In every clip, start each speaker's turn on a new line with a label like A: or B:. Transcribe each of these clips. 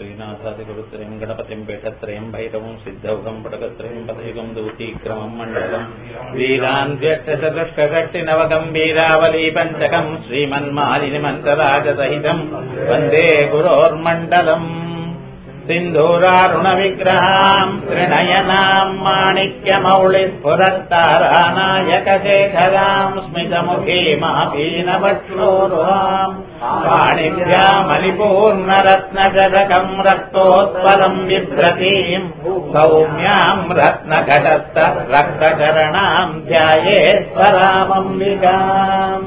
A: श्रीनाथादिगुरुत्रयम् गणपतिम् पीठत्रयम् भैरवम् सिद्धौघम् पटकत्रयम् पदयुगम् दूतीक्रमम् मण्डलम् वीरान्व्यष्टचतुष्कषष्टिनवकम् वीरावली पञ्चकम् श्रीमन्मालिनिमन्त्रराजसहितम् वन्दे गुरोर्मण्डलम् सिन्धूरारुणविग्रहाम् त्रिणयनाम् माणिक्यमौलिस्फुरत्तारानायकशेखराम् स्मितमुखीमापीनवक्षोरुहाम् वाणिज्यामलिपूर्णरत्नजगकम् रक्तोत्पलम् बिभ्रतीम् सौम्याम् रत्नघटस्थ रक्तचरणाम् ध्यायेश्वरामम्बिकाम्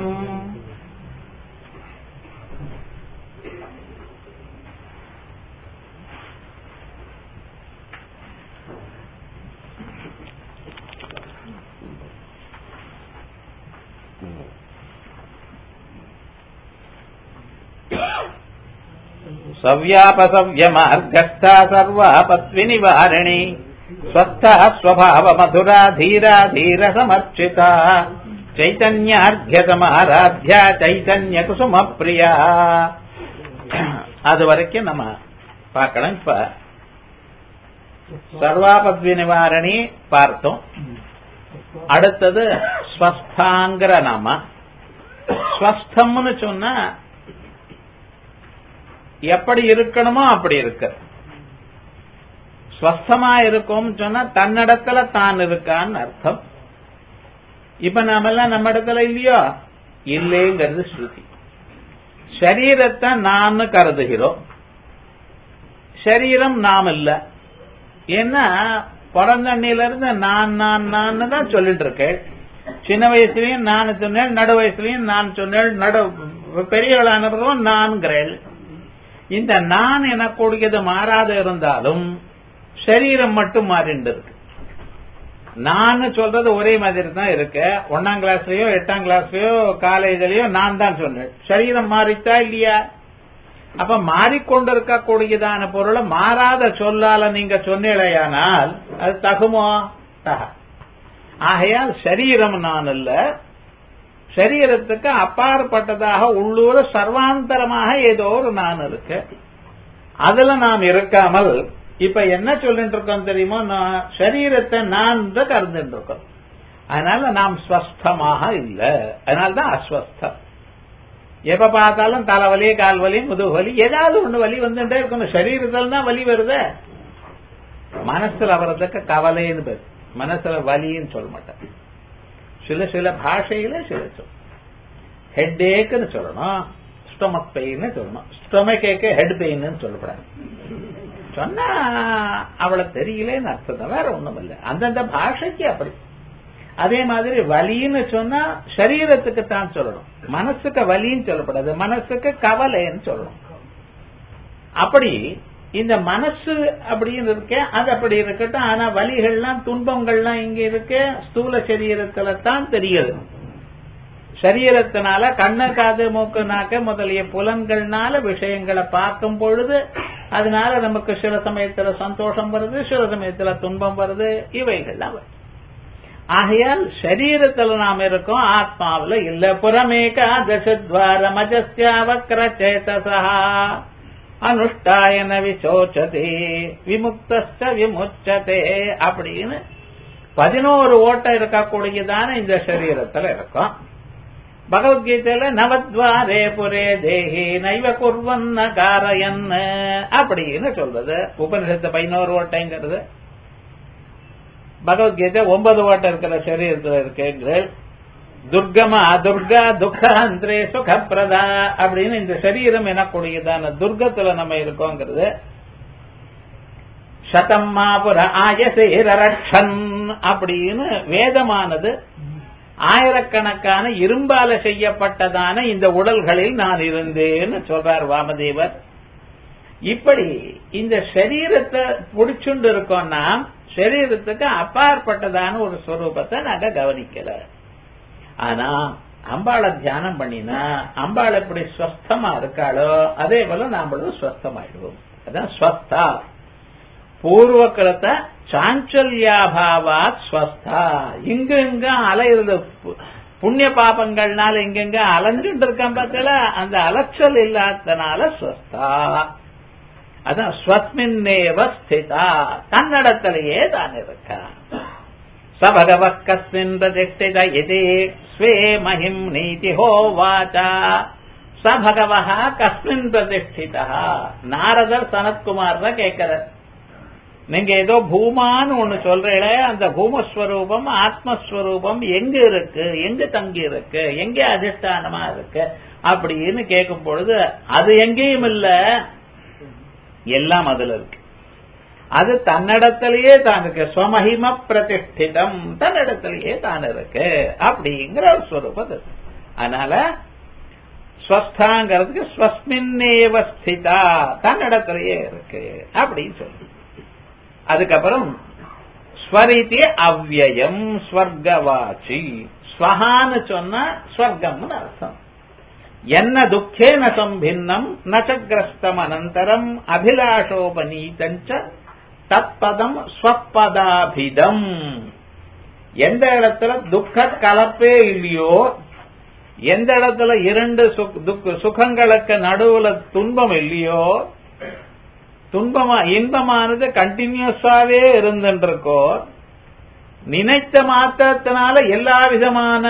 A: सव्यापसव्यमार्गस्था सर्वापत्विनिवारिणि स्वस्था स्वभावमधुरा धीरा धीरसमर्चिता चैतन्यार्घ्यसमाराध्या चैतन्यकुसुमप्रिया அது வரைக்கும் நம்ம பார்க்கலாம் இப்ப சர்வாபத்வி நிவாரணி பார்த்தோம் அடுத்தது ஸ்வஸ்தாங்கிற நாம ஸ்வஸ்தம்னு சொன்னா எப்படி இருக்கணுமோ அப்படி இருக்கு ஸ்வஸ்தமா இருக்கும் சொன்னா தன்னிடத்துல தான் இருக்கான்னு அர்த்தம் இப்ப நாமெல்லாம் நம்ம இடத்துல இல்லையோ இல்லைங்கிறது ஸ்ருதி சரீரத்தை நான் கருதுகிறோம் சரீரம் நாம் இல்ல ஏன்னா பிறந்தண்ணில இருந்து நான் நான் நான் தான் சொல்லிட்டு இருக்கேன் சின்ன வயசுலயும் நான் சொன்னேன் நடு வயசுலயும் நான் சொன்னேன் நடு பெரியவளானதும் நான்கிறேன் இந்த நான் எனக்கூடியது மாறாத இருந்தாலும் சரீரம் மட்டும் மாறிண்டு இருக்கு நான் சொல்றது ஒரே மாதிரி தான் இருக்கு ஒன்னாம் கிளாஸ்லயோ எட்டாம் கிளாஸ்லயோ காலேஜ்லயோ நான் தான் சொன்னேன் சரீரம் மாறித்தா இல்லையா அப்ப மாறிக்கொண்டிருக்கக்கூடியதான பொருளை மாறாத சொல்லால நீங்க சொன்னீழையானால் அது தகுமோ தக ஆகையால் சரீரம் நான் இல்ல சரீரத்துக்கு அப்பாற்பட்டதாக உள்ளூர சர்வாந்தரமாக ஏதோ ஒரு நான் இருக்கு அதுல நாம் இருக்காமல் இப்ப என்ன சொல்லிட்டு இருக்கோம் தெரியுமோ சரீரத்தை நான் தான் கருந்துட்டு இருக்கோம் அதனால நாம் ஸ்வஸ்தமாக இல்ல அதனால்தான் அஸ்வஸ்தம் எப்ப பார்த்தாலும் தலைவலி கால்வலி முதுகுவலி ஏதாவது ஒண்ணு வலி வந்துட்டே இருக்கணும் சரீரத்தில் தான் வலி வருது மனசுல வர்றதுக்கு கவலைன்னு பேரு மனசுல வலின்னு சொல்ல மாட்டேன் சில சில பாஷையில சில சொல் ஹெட் ஏக்குன்னு சொல்லணும் ஸ்டொமக் பெயின் சொல்லணும் ஸ்டொமக் ஏக்கு ஹெட் பெயின் சொல்லப்படாது சொன்னா அவளை தெரியலன்னு அர்த்தம் தான் வேற ஒண்ணும் இல்லை அந்தந்த பாஷைக்கு அப்படி அதே மாதிரி வலின்னு சொன்னா சரீரத்துக்கு தான் சொல்லணும் மனசுக்கு வலின்னு சொல்லப்படாது மனசுக்கு கவலைன்னு சொல்லணும் அப்படி இந்த மனசு அப்படின்னு இருக்க அது அப்படி இருக்கட்டும் ஆனா வலிகள்லாம் துன்பங்கள்லாம் இங்க இருக்கு ஸ்தூல சரீரத்துல தான் தெரியுது சரீரத்தினால கண்ணு காது மூக்கு நாக்க முதலிய புலன்கள்னால விஷயங்களை பார்க்கும் பொழுது அதனால நமக்கு சில சமயத்துல சந்தோஷம் வருது சில சமயத்துல துன்பம் வருது இவைகள்லாம் வருது ஆகையால் சரீரத்துல நாம் இருக்கோம் ஆத்மாவில இல்ல புறமேகா தசத்வார மஜஸ்யாவக்ர சேதசா அனுஷ்டாயன விசோச்சதே விமுக்த விமுச்சதே அப்படின்னு பதினோரு ஓட்டம் இருக்கக்கூடியதான இந்த சரீரத்துல இருக்கும் பகவத்கீதையில நவத்வாரே புரே தேஹி நைவ குர்வன்ன காரயன் அப்படின்னு சொல்றது உபனிஷத்து பதினோரு ஓட்டைங்கிறது பகவத்கீதை ஒன்பது ஓட்டம் இருக்கிற சரீரத்தில் இருக்குங்கிற துர்கமா துர்கா துக்க அந்திரே சுகப்பிரதா அப்படின்னு இந்த சரீரம் எனக்கூடியதான துர்கத்துல நம்ம இருக்கோங்கிறது சதம்மாபுர ஆயசேரட்சன் அப்படின்னு வேதமானது ஆயிரக்கணக்கான இரும்பால செய்யப்பட்டதான இந்த உடல்களில் நான் இருந்தேன்னு சொல்றார் வாமதேவர் இப்படி இந்த சரீரத்தை புடிச்சுண்டு இருக்கோம்னா சரீரத்துக்கு அப்பாற்பட்டதான ஒரு ஸ்வரூபத்தை நாங்க கவனிக்கல ஆனா அம்பாளை தியானம் பண்ணினா அம்பாள் எப்படி ஸ்வஸ்தமா இருக்காளோ அதே போல நாமளும் ஸ்வஸ்தமாயிடுவோம் அதான் ஸ்வஸ்தா பூர்வக்கிரத்தை சாஞ்சல்யாபாவாத் ஸ்வஸ்தா இங்க இங்க அலையிறது புண்ணிய பாபங்கள்னால இங்கெங்க அலைஞ்சுட்டு இருக்கான் பார்த்தல அந்த அலைச்சல் இல்லாதனால ஸ்வஸ்தா அதான் ஸ்வஸ்மின்னேவ ஸ்திதா தன்னிடத்திலேயே தான் இருக்கா சபகவ கஸ்மின் பிரதிஷ்டித எதே ஸ்வே மகிம் நீதி ஹோவாச்சா சபகவா கஸ்மின் பிரதிஷ்டிதா நாரதர் சனத்குமார் தான் கேட்கிறார் நீங்க ஏதோ பூமான்னு ஒண்ணு சொல்றீங்களே அந்த பூமஸ்வரூபம் ஆத்மஸ்வரூபம் எங்க இருக்கு எங்க தங்கி இருக்கு எங்க அதிஷ்டானமா இருக்கு அப்படின்னு கேட்கும் பொழுது அது எங்கேயும் இல்ல எல்லாம் அதுல இருக்கு அது தன்னிடத்திலேயே தான் இருக்கு ஸ்வமஹிம பிரதிஷ்டிதம் தன்னிடத்திலேயே தான் இருக்கு அப்படிங்கிற ஒரு ஸ்வரூபம் இருக்கு அதனால ஸ்வஸ்தாங்கிறதுக்கு ஸ்வஸ்மின்னேவ ஸ்திதா தன்னிடத்திலேயே இருக்கு அப்படின்னு சொல்லு அதுக்கப்புறம் ஸ்வரிதி அவ்வயம் ஸ்வர்கவாச்சி ஸ்வஹான்னு சொன்னா ஸ்வர்க்கம்னு அர்த்தம் என்ன துக்கேன சம்பின்னம் நச்சகிரஸ்தம் அனந்தரம் அபிலாஷோபநீதஞ்ச தத்பதம் ஸ்வப்பதாபிதம் எந்த இடத்துல துக்க கலப்பே இல்லையோ எந்த இடத்துல இரண்டு சுகங்களுக்கு நடுவுல துன்பம் இல்லையோ துன்பமா இன்பமானது கண்டினியூஸாவே இருந்துருக்கோ நினைத்த மாத்திரத்தினால எல்லா விதமான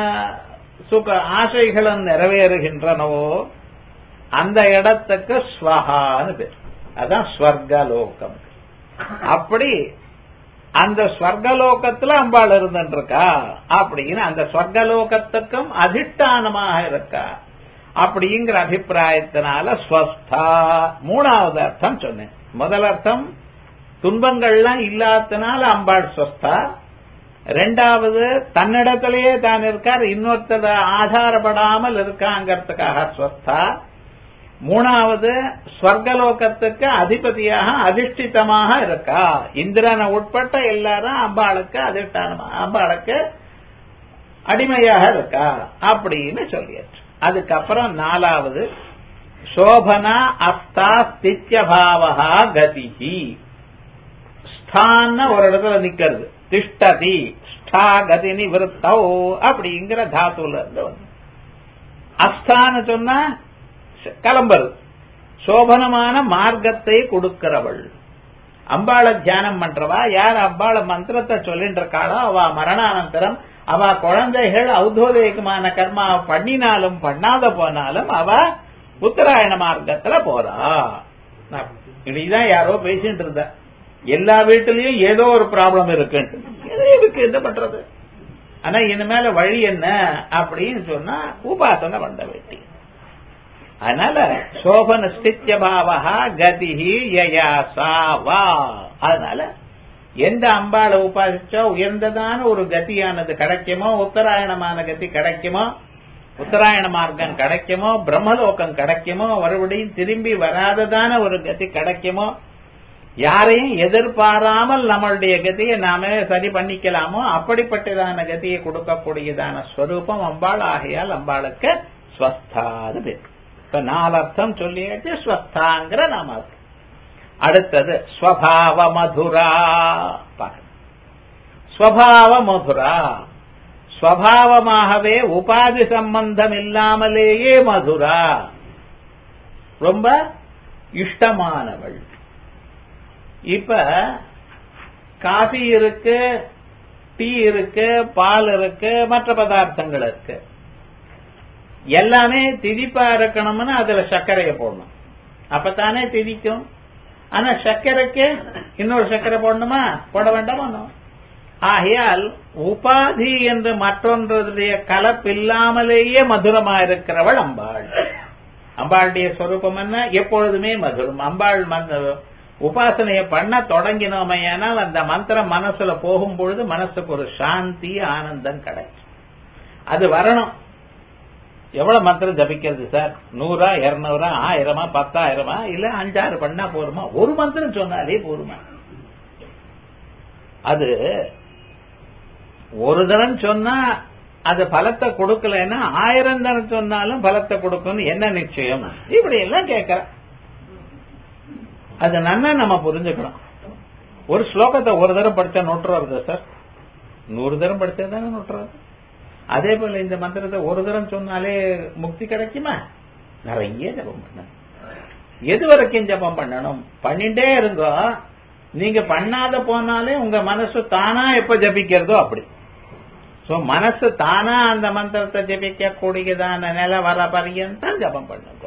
A: சுக ஆசைகளும் நிறைவேறுகின்றனவோ அந்த இடத்துக்கு ஸ்வஹான்னு பேர் அதான் ஸ்வர்கலோகம் அப்படி அந்த ஸ்வர்கலோகத்துல அம்பாள் இருந்துருக்கா அப்படின்னு அந்த ஸ்வர்கலோகத்துக்கும் அதிஷ்டானமாக இருக்கா அப்படிங்கிற அபிப்பிராயத்தினால ஸ்வஸ்தா மூணாவது அர்த்தம் சொன்னேன் முதல் அர்த்தம் துன்பங்கள்லாம் இல்லாதனால அம்பாள் ஸ்வஸ்தா ரெண்டாவது தன்னிடத்திலேயே தான் இருக்கார் இன்னொருத்தர ஆதாரப்படாமல் இருக்காங்கிறதுக்காக ஸ்வஸ்தா மூணாவது ஸ்வர்கலோகத்துக்கு அதிபதியாக அதிஷ்டிதமாக இருக்கா இந்திரனை உட்பட்ட எல்லாரும் அம்பாளுக்கு அதிஷ்டானமா அம்பாளுக்கு அடிமையாக இருக்கா அப்படின்னு சொல்லியாச்சு அதுக்கப்புறம் நாலாவது சோபனா அஸ்தா ஸ்தித்யபாவா கதிஹி ஸ்தான ஒரு இடத்துல நிக்கிறது திஷ்டதி ஸ்டா கதி நிவத்தோ அப்படிங்கிற தாத்துல இருந்து வந்து அஸ்தான சொன்னா கிளம்புறது சோபனமான மார்க்கத்தை கொடுக்கிறவள் அம்பாளை தியானம் பண்றவா யார் அம்பாள மந்திரத்தை சொல்லிட்டு இருக்காளோ அவ மரணானந்தரம் அவ குழந்தைகள் ஔதோதிகமான கர்மா பண்ணினாலும் பண்ணாத போனாலும் அவ உத்தராயண மார்க்கத்துல போறா இதுதான் யாரோ பேசிட்டு இருந்தா எல்லா வீட்டிலையும் ஏதோ ஒரு ப்ராப்ளம் இருக்குன்ட்டு இதுக்கு என்ன பண்றது ஆனா இனிமேல வழி என்ன அப்படின்னு சொன்னா உபாசனை பண்ண வேண்டி அதனால சோபன ஸ்தித்ய பாவா கதிஹி யயாசா வா அதனால எந்த அம்பாளை உபாசிச்சா உயர்ந்ததான ஒரு கதியானது கிடைக்குமோ உத்தராயணமான கதி கிடைக்குமோ உத்தராயண மார்க்கம் கிடைக்குமோ பிரம்மலோகம் கிடைக்குமோ மறுபடியும் திரும்பி வராததான ஒரு கதி கிடைக்குமோ யாரையும் எதிர்பாராமல் நம்மளுடைய கதியை நாமே சரி பண்ணிக்கலாமோ அப்படிப்பட்டதான கதியை கொடுக்கக்கூடியதான ஸ்வரூபம் அம்பாள் ஆகையால் அம்பாளுக்கு ஸ்வஸ்தாது பேர் இப்ப நாலு அர்த்தம் சொல்லியாச்சு ஸ்வஸ்தாங்கிற நாம அர்த்தம் அடுத்தது ஸ்வபாவ மதுரா ஸ்வபாவ மதுரா ஸ்வபாவமாகவே உபாதி சம்பந்தம் இல்லாமலேயே மதுரா ரொம்ப இஷ்டமானவள் இப்ப காஃபி இருக்கு டீ இருக்கு பால் இருக்கு மற்ற பதார்த்தங்கள் இருக்கு எல்லாமே திதிப்பா இருக்கணும்னு அதுல சர்க்கரையை போடணும் அப்பதானே திதிக்கும் ஆனா சர்க்கரைக்கு இன்னொரு சர்க்கரை போடணுமா போட வேண்டாமா ஆகையால் உபாதி என்று மற்றொன்றுடைய கலப்பில்லாமலேயே மதுரமா இருக்கிறவள் அம்பாள் அம்பாளுடைய சொரூபம் என்ன எப்பொழுதுமே மதுரம் அம்பாள் உபாசனையை பண்ண தொடங்கினோமையானால் அந்த மந்திரம் மனசுல போகும் பொழுது மனசுக்கு ஒரு சாந்தி ஆனந்தம் கிடைக்கும் அது வரணும் எவ்வளவு மந்திரம் ஜபிக்கிறது சார் நூறா இருநூறா ஆயிரமா பத்தாயிரமா இல்ல அஞ்சாறு பண்ணா போருமா ஒரு மந்திரம் சொன்னாலே போருமா அது ஒரு தரம் சொன்னா அது பலத்தை கொடுக்கலன்னா ஆயிரம் தரம் சொன்னாலும் பலத்தை கொடுக்கும் என்ன நிச்சயம் இப்படி எல்லாம் கேட்கற அது நன்னா நம்ம புரிஞ்சுக்கணும் ஒரு ஸ்லோகத்தை ஒரு தரம் படிச்சா நோட்டு வருது சார் நூறு தரம் படிச்சா தானே நோட்டு வருது அதே போல இந்த மந்திரத்தை ஒரு தரம் சொன்னாலே முக்தி கிடைக்குமா நிறைய ஜபம் பண்ண எது வரைக்கும் ஜபம் பண்ணணும் பண்ணிட்டே இருங்கோ நீங்க பண்ணாத போனாலே உங்க மனசு தானா எப்ப ஜபிக்கிறதோ அப்படி சோ மனசு தானா அந்த மந்திரத்தை ஜபிக்க கூடியதான நிலை வர பரியந்தான் ஜபம் பண்ணுங்க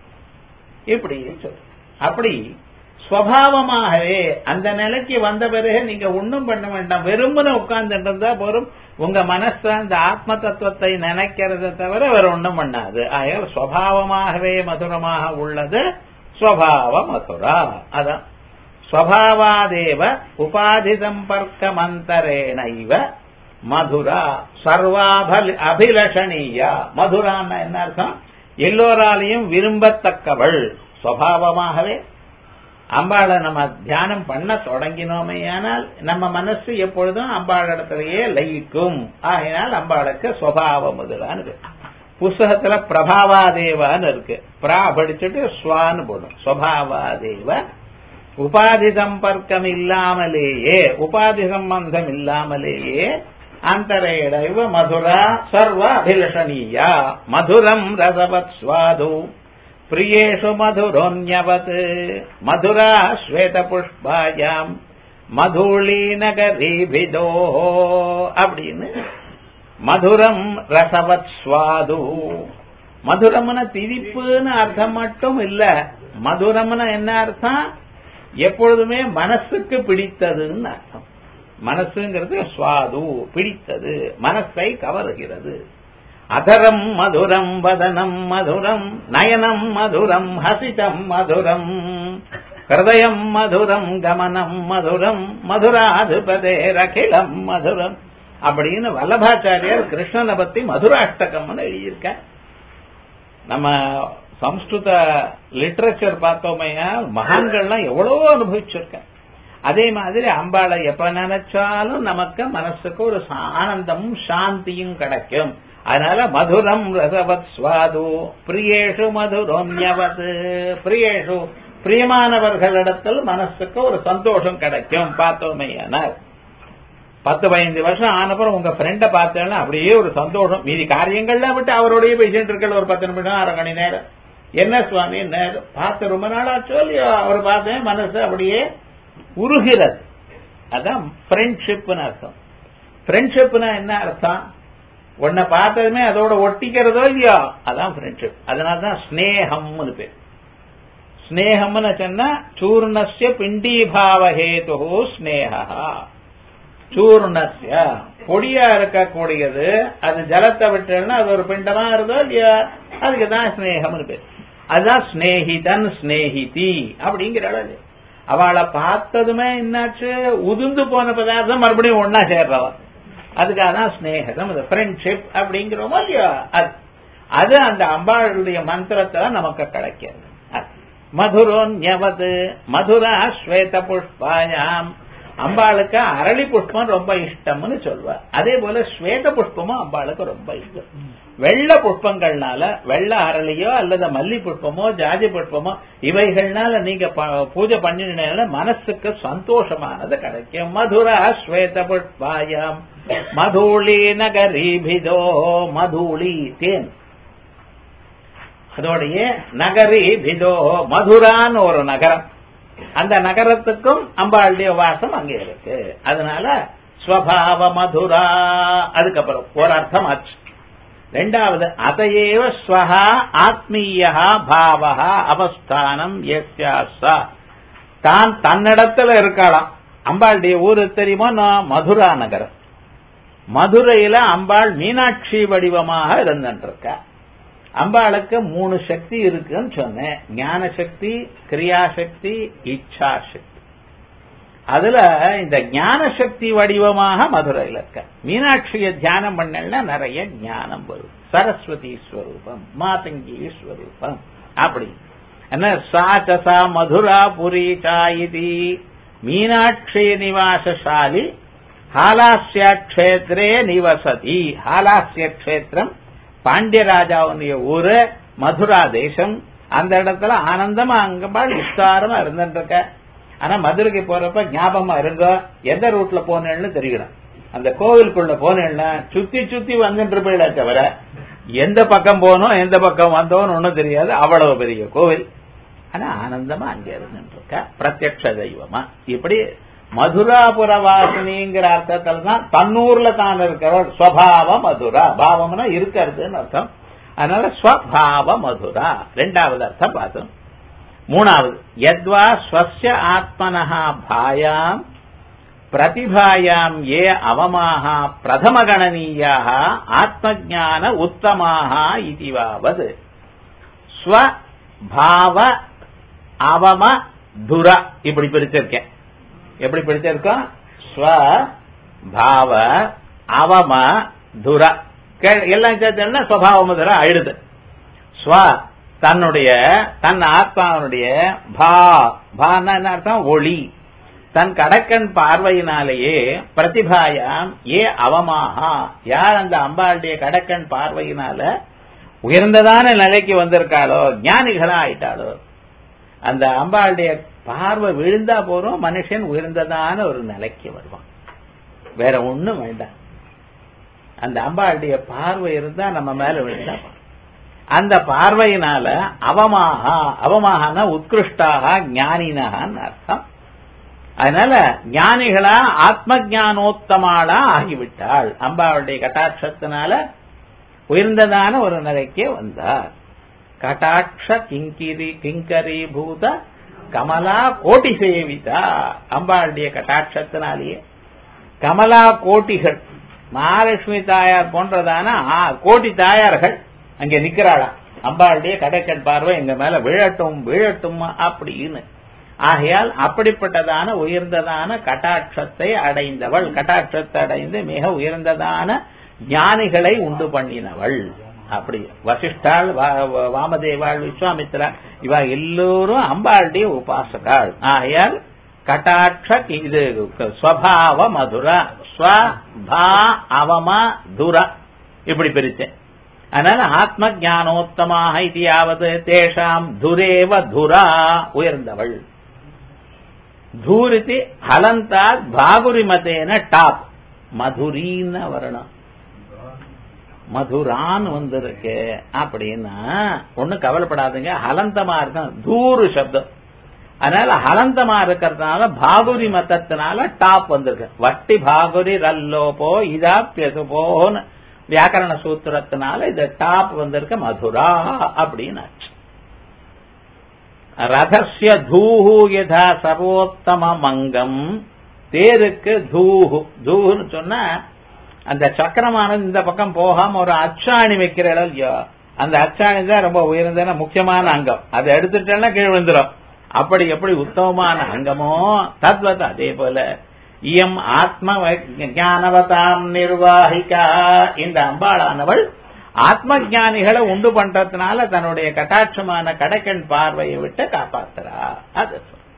A: இப்படி சொல்லு அப்படி ஸ்வபாவமாகவே அந்த நிலைக்கு வந்த பிறகு நீங்க ஒண்ணும் பண்ண வேண்டாம் வெறுமனே உட்கார்ந்துட்டு இருந்தா போரும் உங்க மனசு அந்த ஆத்ம தத்துவத்தை நினைக்கிறத தவிர வேற ஒண்ணும் பண்ணாது ஆக ஸ்வபாவமாகவே மதுரமாக உள்ளது ஸ்வபாவ மதுரா அதான் ஸ்வபாவாதேவ உபாதி சம்பர்க்க மந்தரேனைவ மதுரா சர்வாபலி அபிலஷணீயா மதுரான்னா என்ன அர்த்தம் எல்லோராலையும் விரும்பத்தக்கவள் சுவாவமாகவே அம்பாளை நம்ம தியானம் பண்ண தொடங்கினோமே ஆனால் நம்ம மனசு எப்பொழுதும் அம்பாள் இடத்திலேயே லயிக்கும் ஆகினால் அம்பாளுக்கு சுவாவ முதலான்னு புஸ்தகத்துல பிரபாவாதேவான்னு இருக்கு பிரா படிச்சுட்டு ஸ்வான்னு போடும் சுவாவாதேவ உபாதி சம்பர்க்கம் இல்லாமலேயே உபாதி சம்பந்தம் இல்லாமலேயே அந்தரேடைவ மதுரா சர்வ அபிலஷணீயா மதுரம் ரசவத் சுவாது பிரியேஷு மதுரோன்யவத் மதுரா ஸ்வேத புஷ்பாயாம் மதுளி நகரீபிதோ அப்படின்னு மதுரம் ரசவத் சுவாது மதுரம்னு திதிப்புன்னு அர்த்தம் மட்டும் இல்ல மதுரம்னு என்ன அர்த்தம் எப்பொழுதுமே மனசுக்கு பிடித்ததுன்னு அர்த்தம் மனசுங்கிறது சுவாது பிடித்தது மனசை கவருகிறது அதரம் மதுரம் வதனம் மதுரம் நயனம் மதுரம் ஹசிதம் மதுரம் ஹிருதயம் மதுரம் கமனம் மதுரம் மதுராதிபதே ரகிலம் மதுரம் அப்படின்னு வல்லபாச்சாரியார் கிருஷ்ணனை பத்தி மதுராஷ்டகம்னு எழுதியிருக்க நம்ம சம்ஸ்கிருத லிட்ரேச்சர் பார்த்தோமையா மகான்கள்லாம் எவ்வளவோ அனுபவிச்சிருக்க அதே மாதிரி அம்பாளை எப்ப நினைச்சாலும் நமக்கு மனசுக்கு ஒரு ஆனந்தமும் சாந்தியும் கிடைக்கும் அதனால மதுரம் ரசவத் சுவாது பிரியேஷு மதுரோன்யவது பிரியேஷு பிரியமானவர்களிடத்தில் மனசுக்கு ஒரு சந்தோஷம் கிடைக்கும் பார்த்தோமையானால் பத்து பதினஞ்சு வருஷம் ஆனப்புறம் உங்க ஃப்ரெண்ட பார்த்தேன்னா அப்படியே ஒரு சந்தோஷம் மீதி காரியங்கள்லாம் விட்டு அவரோடய பேசிட்டு இருக்க ஒரு பத்து நிமிடம் அரை மணி நேரம் என்ன சுவாமி நேரம் பார்த்து ரொம்ப நாளா சொல்லியோ அவர் பார்த்தேன் மனசு அப்படியே உருகிறது அதான் ஃப்ரெண்ட்ஷிப்னு அர்த்தம் ஃப்ரெண்ட்ஷிப்னா என்ன அர்த்தம் உன்னை பார்த்ததுமே அதோட ஒட்டிக்கிறதோ இல்லையோ அதான் ஃப்ரெண்ட்ஷிப் அதனாலதான் ஸ்னேகம்னு பேர் ஸ்னேகம்னு சொன்னா சூர்ணஸ்ய பிண்டீபாவஹேது ஸ்னேகா சூர்ணஸ்ய பொடியா இருக்கக்கூடியது அது ஜலத்தை விட்டுன்னா அது ஒரு பிண்டமா இருந்தோ இல்லையா அதுக்கு தான் ஸ்னேகம்னு பேர் அதுதான் ஸ்னேகிதன் ஸ்னேகிதி அப்படிங்கிற அளவு அவளை பார்த்ததுமே என்னாச்சு உதிர்ந்து போன பதார்த்தம் மறுபடியும் ஒன்னா சேர்றவன் அதுக்காக தான் ஸ்னேகம் ஃப்ரெண்ட்ஷிப் அப்படிங்கிறோமோ இல்லையா அது அது அந்த அம்பாளுடைய மந்திரத்துல நமக்கு கிடைக்கிறது மதுரோன்யவது மதுரா ஸ்வேத புஷ்பாயாம் அம்பாளுக்கு அரளி புஷ்பம் ரொம்ப இஷ்டம்னு சொல்வார் அதே போல ஸ்வேத புஷ்பமும் அம்பாளுக்கு ரொம்ப இஷ்டம் வெள்ள புஷ்பங்கள்னால வெள்ள அரளியோ அல்லது மல்லி புஷ்பமோ ஜாதி புஷ்பமோ இவைகள்னால நீங்க பூஜை பண்ணினால மனசுக்கு சந்தோஷமானது கிடைக்கும் மதுரா ஸ்வேத புஷ்பாயாம் மதுளி நகரீபிதோ மதுளி தேன் அதோடைய நகரி பிதோ மதுரான்னு ஒரு நகரம் அந்த நகரத்துக்கும் அம்பாளுடைய வாசம் அங்கே இருக்கு அதனால ஸ்வபாவ மதுரா அதுக்கப்புறம் ஒரு அர்த்தம் ஆச்சு ரெண்டாவது அதையேவ ஸ்வஹா ஆத்மீயா பாவகா அவஸ்தானம் எஸ்யாசா தான் தன்னிடத்துல இருக்கலாம் அம்பாளுடைய ஊரு தெரியுமா நான் மதுரா நகரம் மதுரையில அம்பாள் மீனாட்சி வடிவமாக இருந்துருக்கா அம்பாளுக்கு மூணு சக்தி இருக்குன்னு சொன்னேன் ஞான சக்தி கிரியாசக்தி இச்சா சக்தி அதுல இந்த ஞான சக்தி வடிவமாக மதுரையில் இருக்க மீனாட்சிய தியானம் பண்ணல நிறைய ஞானம் வரும் சரஸ்வதி ஸ்வரூபம் மாதங்கி ஸ்வரூபம் அப்படி என்ன சாச்சசா மதுரா புரி சாயிதி மீனாட்சி நிவாசசாலி ஹாலாஸ்ய கஷேத்திரே நிவசதி ஹாலாஸ்ய கஷேத்திரம் பாண்டியராஜாவுடைய ஊரு மதுரா தேசம் அந்த இடத்துல ஆனந்தமா அங்கம்பாள் விஸ்தாரமா இருந்துட்டு இருக்க ஆனா மதுரைக்கு போறப்ப ஞாபகமா இருங்க எந்த ரூட்ல போனேன்னு தெரியணும் அந்த கோவிலுக்குள்ள போனேன்னா சுத்தி சுத்தி வந்துட்டு இருப்பீங்களே தவிர எந்த பக்கம் போனோம் எந்த பக்கம் வந்தோம்னு ஒன்னும் தெரியாது அவ்வளவு பெரிய கோவில் ஆனா ஆனந்தமா அங்க இருந்துட்டு இருக்க பிரத்யக்ஷ தெய்வமா இப்படி மதுராபுர வாசினிங்கிற அர்த்தத்துல தான் தன்னூர்ல தான் இருக்கிறவர் ஸ்வபாவ மதுரா பாவம்னா இருக்கிறதுன்னு அர்த்தம் அதனால ஸ்வபாவ மதுரா ரெண்டாவது அர்த்தம் பார்த்தோம் மூணாவது யத்வா ஸ்வஸ்ய ஆத்மனஹா பாயாம் பிரதிபாயாம் ஏ அவமாக பிரதமகணனீயாக ஆத்மஜான உத்தமாக இதுவாவது ஸ்வபாவ அவம துர இப்படி பிரிச்சிருக்கேன் எப்படி பிரிச்சிருக்கோம் ஸ்வ பாவ அவம துர எல்லாம் சேர்த்தா ஸ்வபாவ துர ஆயிடுது ஸ்வ தன்னுடைய தன் ஆத்மாவனுடைய பா பான்னா என்ன அர்த்தம் ஒளி தன் கடக்கன் பார்வையினாலேயே பிரதிபாயாம் ஏ அவமாகா யார் அந்த அம்பாளுடைய கடக்கன் பார்வையினால உயர்ந்ததான நிலைக்கு வந்திருக்காளோ ஞானிகளா ஆயிட்டாளோ அந்த அம்பாளுடைய பார்வை விழுந்தா போறோம் மனுஷன் உயர்ந்ததான ஒரு நிலைக்கு வருவான் வேற ஒண்ணும் வேண்டாம் அந்த அம்பாளுடைய பார்வை இருந்தா நம்ம மேல விழுந்தா அந்த பார்வையினால அவமாக அவமாகனா உத்கிருஷ்டாக ஞானினகான்னு அர்த்தம் அதனால ஞானிகளா ஆத்ம ஜானோத்தமாளா ஆகிவிட்டாள் அம்பாவுடைய கட்டாட்சத்தினால உயர்ந்ததான ஒரு நிலைக்கே வந்தார் கட்டாட்ச கிங்கிரி கிங்கரி பூத கமலா கோட்டி சேவிதா அம்பாளுடைய கட்டாட்சத்தினாலேயே கமலா கோட்டிகள் மகாலட்சுமி தாயார் போன்றதான கோட்டி தாயார்கள் அங்க நிக்கிறாளா அம்பாளுடைய கடைக்கண் பார்வை எங்க மேல விழட்டும் விழட்டும் அப்படின்னு ஆகையால் அப்படிப்பட்டதான உயர்ந்ததான கட்டாட்சத்தை அடைந்தவள் கட்டாட்சத்தை அடைந்து மிக உயர்ந்ததான ஞானிகளை உண்டு பண்ணினவள் அப்படி வசிஷ்டாள் வாமதேவாள் விஸ்வாமித்ரா இவ எல்லோரும் அம்பாளுடைய உபாசகாள் ஆகையால் கட்டாட்ச இது ஸ்வபாவ மதுரா ஸ்வபா அவம துர இப்படி பிரிச்சேன் அதனால ஆத்ம ஜானோத்தமாக இதியாவது தேஷாம் துரேவ துரா உயர்ந்தவள் தூரிதி ஹலந்தாத் பாகுரிமதேன டாப் மதுரின்னு வரணும் மதுரான்னு வந்திருக்கு அப்படின்னா ஒண்ணு கவலைப்படாதுங்க ஹலந்தமா இருக்கும் தூரு சப்தம் அதனால ஹலந்தமா இருக்கிறதுனால பாகுரி மதத்தினால டாப் வந்திருக்கு வட்டி பாகுரி ரல்லோபோ இதா பெசுபோன்னு வியாக்கரண சூத்திரத்தினால இது டாப் வந்திருக்க மதுரா அப்படின்னு ஆச்சு ரதஸ்ய தூஹு யதா சர்வோத்தம மங்கம் தேருக்கு தூஹு தூஹுன்னு சொன்னா அந்த சக்கரமானது இந்த பக்கம் போகாம ஒரு அச்சாணி வைக்கிற இடம் இல்லையோ அந்த அச்சாணி தான் ரொம்ப உயர்ந்தன முக்கியமான அங்கம் அதை எடுத்துட்டேன்னா கீழ் விழுந்துரும் அப்படி எப்படி உத்தமமான அங்கமோ தத்வத் அதே போல இயம் ஆத்ம ஞானவதாம் நிர்வாகிகா இந்த அம்பாளானவள் ஆத்ம ஜானிகளை உண்டு பண்றதுனால தன்னுடைய கட்டாட்சமான கடைக்கண் பார்வையை விட்டு காப்பாத்துறா அது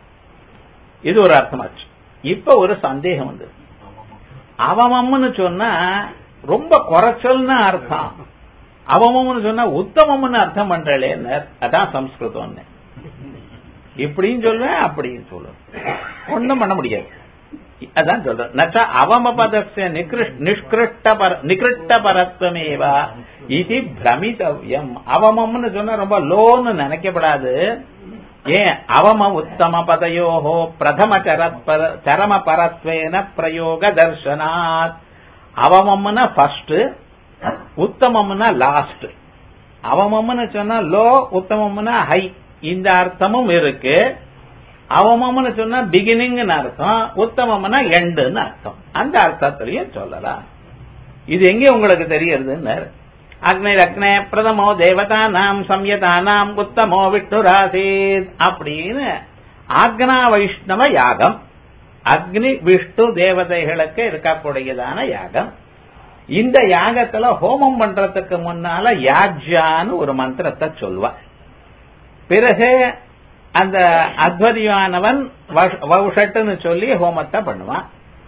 A: இது ஒரு அர்த்தமாச்சு இப்ப ஒரு சந்தேகம் வந்து அவமம்னு சொன்னா ரொம்ப குறைச்சல்னு அர்த்தம் அவமம்னு சொன்னா உத்தமம்னு அர்த்தம் பண்றேன்னு அதான் சம்ஸ்கிருதம் இப்படின்னு சொல்லுவேன் அப்படின்னு சொல்லுவேன் ஒன்றும் பண்ண முடியாது அதான் சொல்றேன் நச்ச அவமபதஸ்ய நிஷ்கிருஷ்ட நிகிருஷ்ட பரத்வமேவா இது பிரமிதவ்யம் அவமம்னு சொன்னா ரொம்ப லோன்னு நினைக்கப்படாது ஏன் அவம உத்தம பதயோஹோ பிரதம சரம பரத்வேன பிரயோக தர்சனாத் அவமம்னா ஃபர்ஸ்ட் உத்தமம்னா லாஸ்ட் அவமம்னு சொன்னா லோ உத்தமம்னா ஹை இந்த அர்த்தமும் இருக்கு அவமம்னு சொன்னா பிகினிங்னு அர்த்தம் உத்தமம்னா எண்டுன்னு அர்த்தம் அந்த அர்த்தத்திலையும் சொல்லலாம் இது எங்கே உங்களுக்கு தெரியறதுன்னு அக்னி அக்னே பிரதமோ தேவதா நாம் சம்யதா நாம் உத்தமோ விஷ்ணுராசீத் அப்படின்னு ஆக்னா வைஷ்ணவ யாகம் அக்னி விஷ்ணு தேவதைகளுக்கு இருக்கக்கூடியதான யாகம் இந்த யாகத்துல ஹோமம் பண்றதுக்கு முன்னால யாஜ்யான்னு ஒரு மந்திரத்தை சொல்வா பிறகு அந்த அத்வதியானவன் வவுஷட்டுன்னு சொல்லி ஹோமத்தை பண்ணுவான்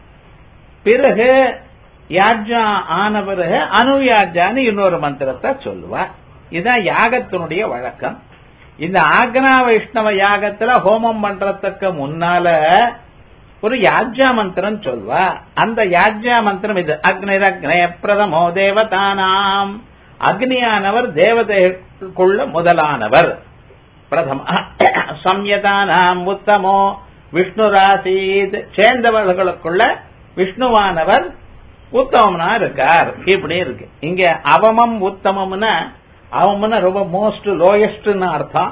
A: பிறகு யாஜ்யா ஆன பிறகு அனுயாஜான்னு இன்னொரு மந்திரத்தை சொல்லுவா இதுதான் யாகத்தினுடைய வழக்கம் இந்த ஆக்னா வைஷ்ணவ யாகத்துல ஹோமம் பண்றதுக்கு முன்னால ஒரு யாஜ்யா மந்திரம் சொல்வா அந்த யாஜ்யா மந்திரம் இது அக்னிர் அக்னே பிரதமோ தேவதானாம் அக்னியானவர் தேவதைக்குள்ள முதலானவர் பிரதம சம்யதானாம் உத்தமோ விஷ்ணுராசீத் சேர்ந்தவர்களுக்குள்ள விஷ்ணுவானவர் உத்தமம்னா இருக்கார் இப்படி இருக்கு இங்க அவமம் உத்தமம்னா அவம்னா ரொம்ப மோஸ்ட் லோயஸ்ட்னு அர்த்தம்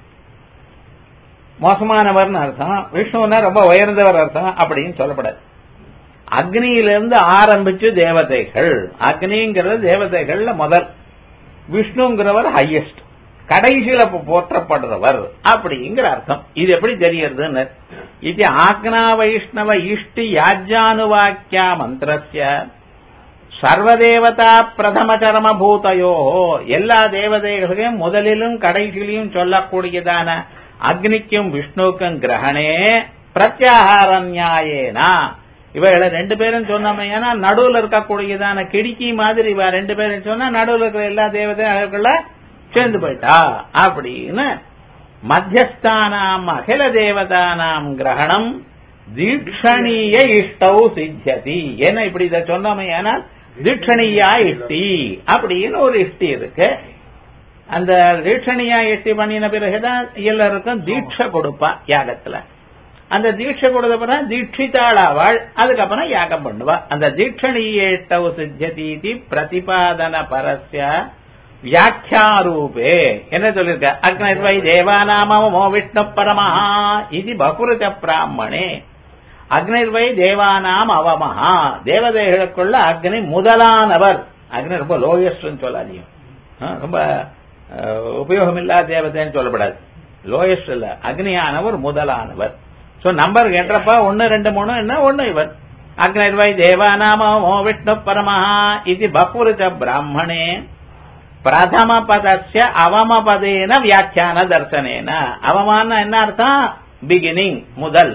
A: மோசமானவர்னு அர்த்தம் விஷ்ணுன்னா ரொம்ப உயர்ந்தவர் அர்த்தம் அப்படின்னு சொல்லப்படாது அக்னியிலிருந்து ஆரம்பிச்சு தேவதைகள் அக்னிங்கிறது தேவதைகள்ல முதல் விஷ்ணுங்கிறவர் ஹையஸ்ட் கடைசியில போற்றப்படுறவர் அப்படிங்கிற அர்த்தம் இது எப்படி தெரியறதுன்னு இது ஆக்னா வைஷ்ணவ இஷ்டி யாஜ்யானுவாக்கியா மந்திரஸ்ய சர்வதேவதா பிரதம சரம பூதையோ எல்லா தேவதைகளையும் முதலிலும் கடைசியிலும் சொல்லக்கூடியதான அக்னிக்கும் விஷ்ணுக்கும் கிரகணே பிரத்யாகார நியாயேனா இவர்களை ரெண்டு பேரும் சொன்னோம் ஏன்னா நடுவில் இருக்கக்கூடியதான கிடுக்கி மாதிரி இவ ரெண்டு பேரும் சொன்னா நடுவில் இருக்கிற எல்லா தேவதைகளுக்குள்ள சேர்ந்து போயிட்டா அப்படின்னு மத்தியஸ்தானாம் அகில தேவதானாம் கிரகணம் தீட்சணீய இஷ்டௌ சித்தியதி ஏன்னா இப்படி இதை சொன்னோமே ஆனால் தீட்சணியா இஷ்டி அப்படின்னு ஒரு இஷ்டி இருக்கு அந்த தீட்சணியா இஷ்டி பண்ணின பிறகுதான் எல்லாருக்கும் தீட்சை கொடுப்பா யாகத்துல அந்த தீட்சை கொடுத்த பிறகு தீட்சிதாளாவாள் அதுக்கப்புறம் யாகம் பண்ணுவா அந்த தீட்சணீயேட்டவு சித்தியதி பிரதிபாதன பரஸ்ய வியாக்கியாரூபே என்ன சொல்லிருக்க அக்னிர்வை தேவானாமோ விஷ்ணு பரமஹா இது பகுருத பிராமணே அக்னிர்வை தேவானாம் அவமஹா தேவதைகளுக்குள்ள அக்னி முதலானவர் அக்னி ரொம்ப லோயஸ்ட்னு சொல்லாதீங்க ரொம்ப உபயோகம் இல்லாத தேவதைன்னு சொல்லப்படாது லோயஸ்ட் இல்ல அக்னியானவர் முதலானவர் சோ நம்பர் கேட்டப்ப ஒன்னு ரெண்டு மூணு என்ன ஒன்னு இவர் அக்னிர்வை தேவானாமோ விஷ்ணு பரமஹா இது பபுருச்ச பிராமணே பிரதம பதஸ்ய அவமபதேன வியாக்கியான தர்சனேன அவமான என்ன அர்த்தம் பிகினிங் முதல்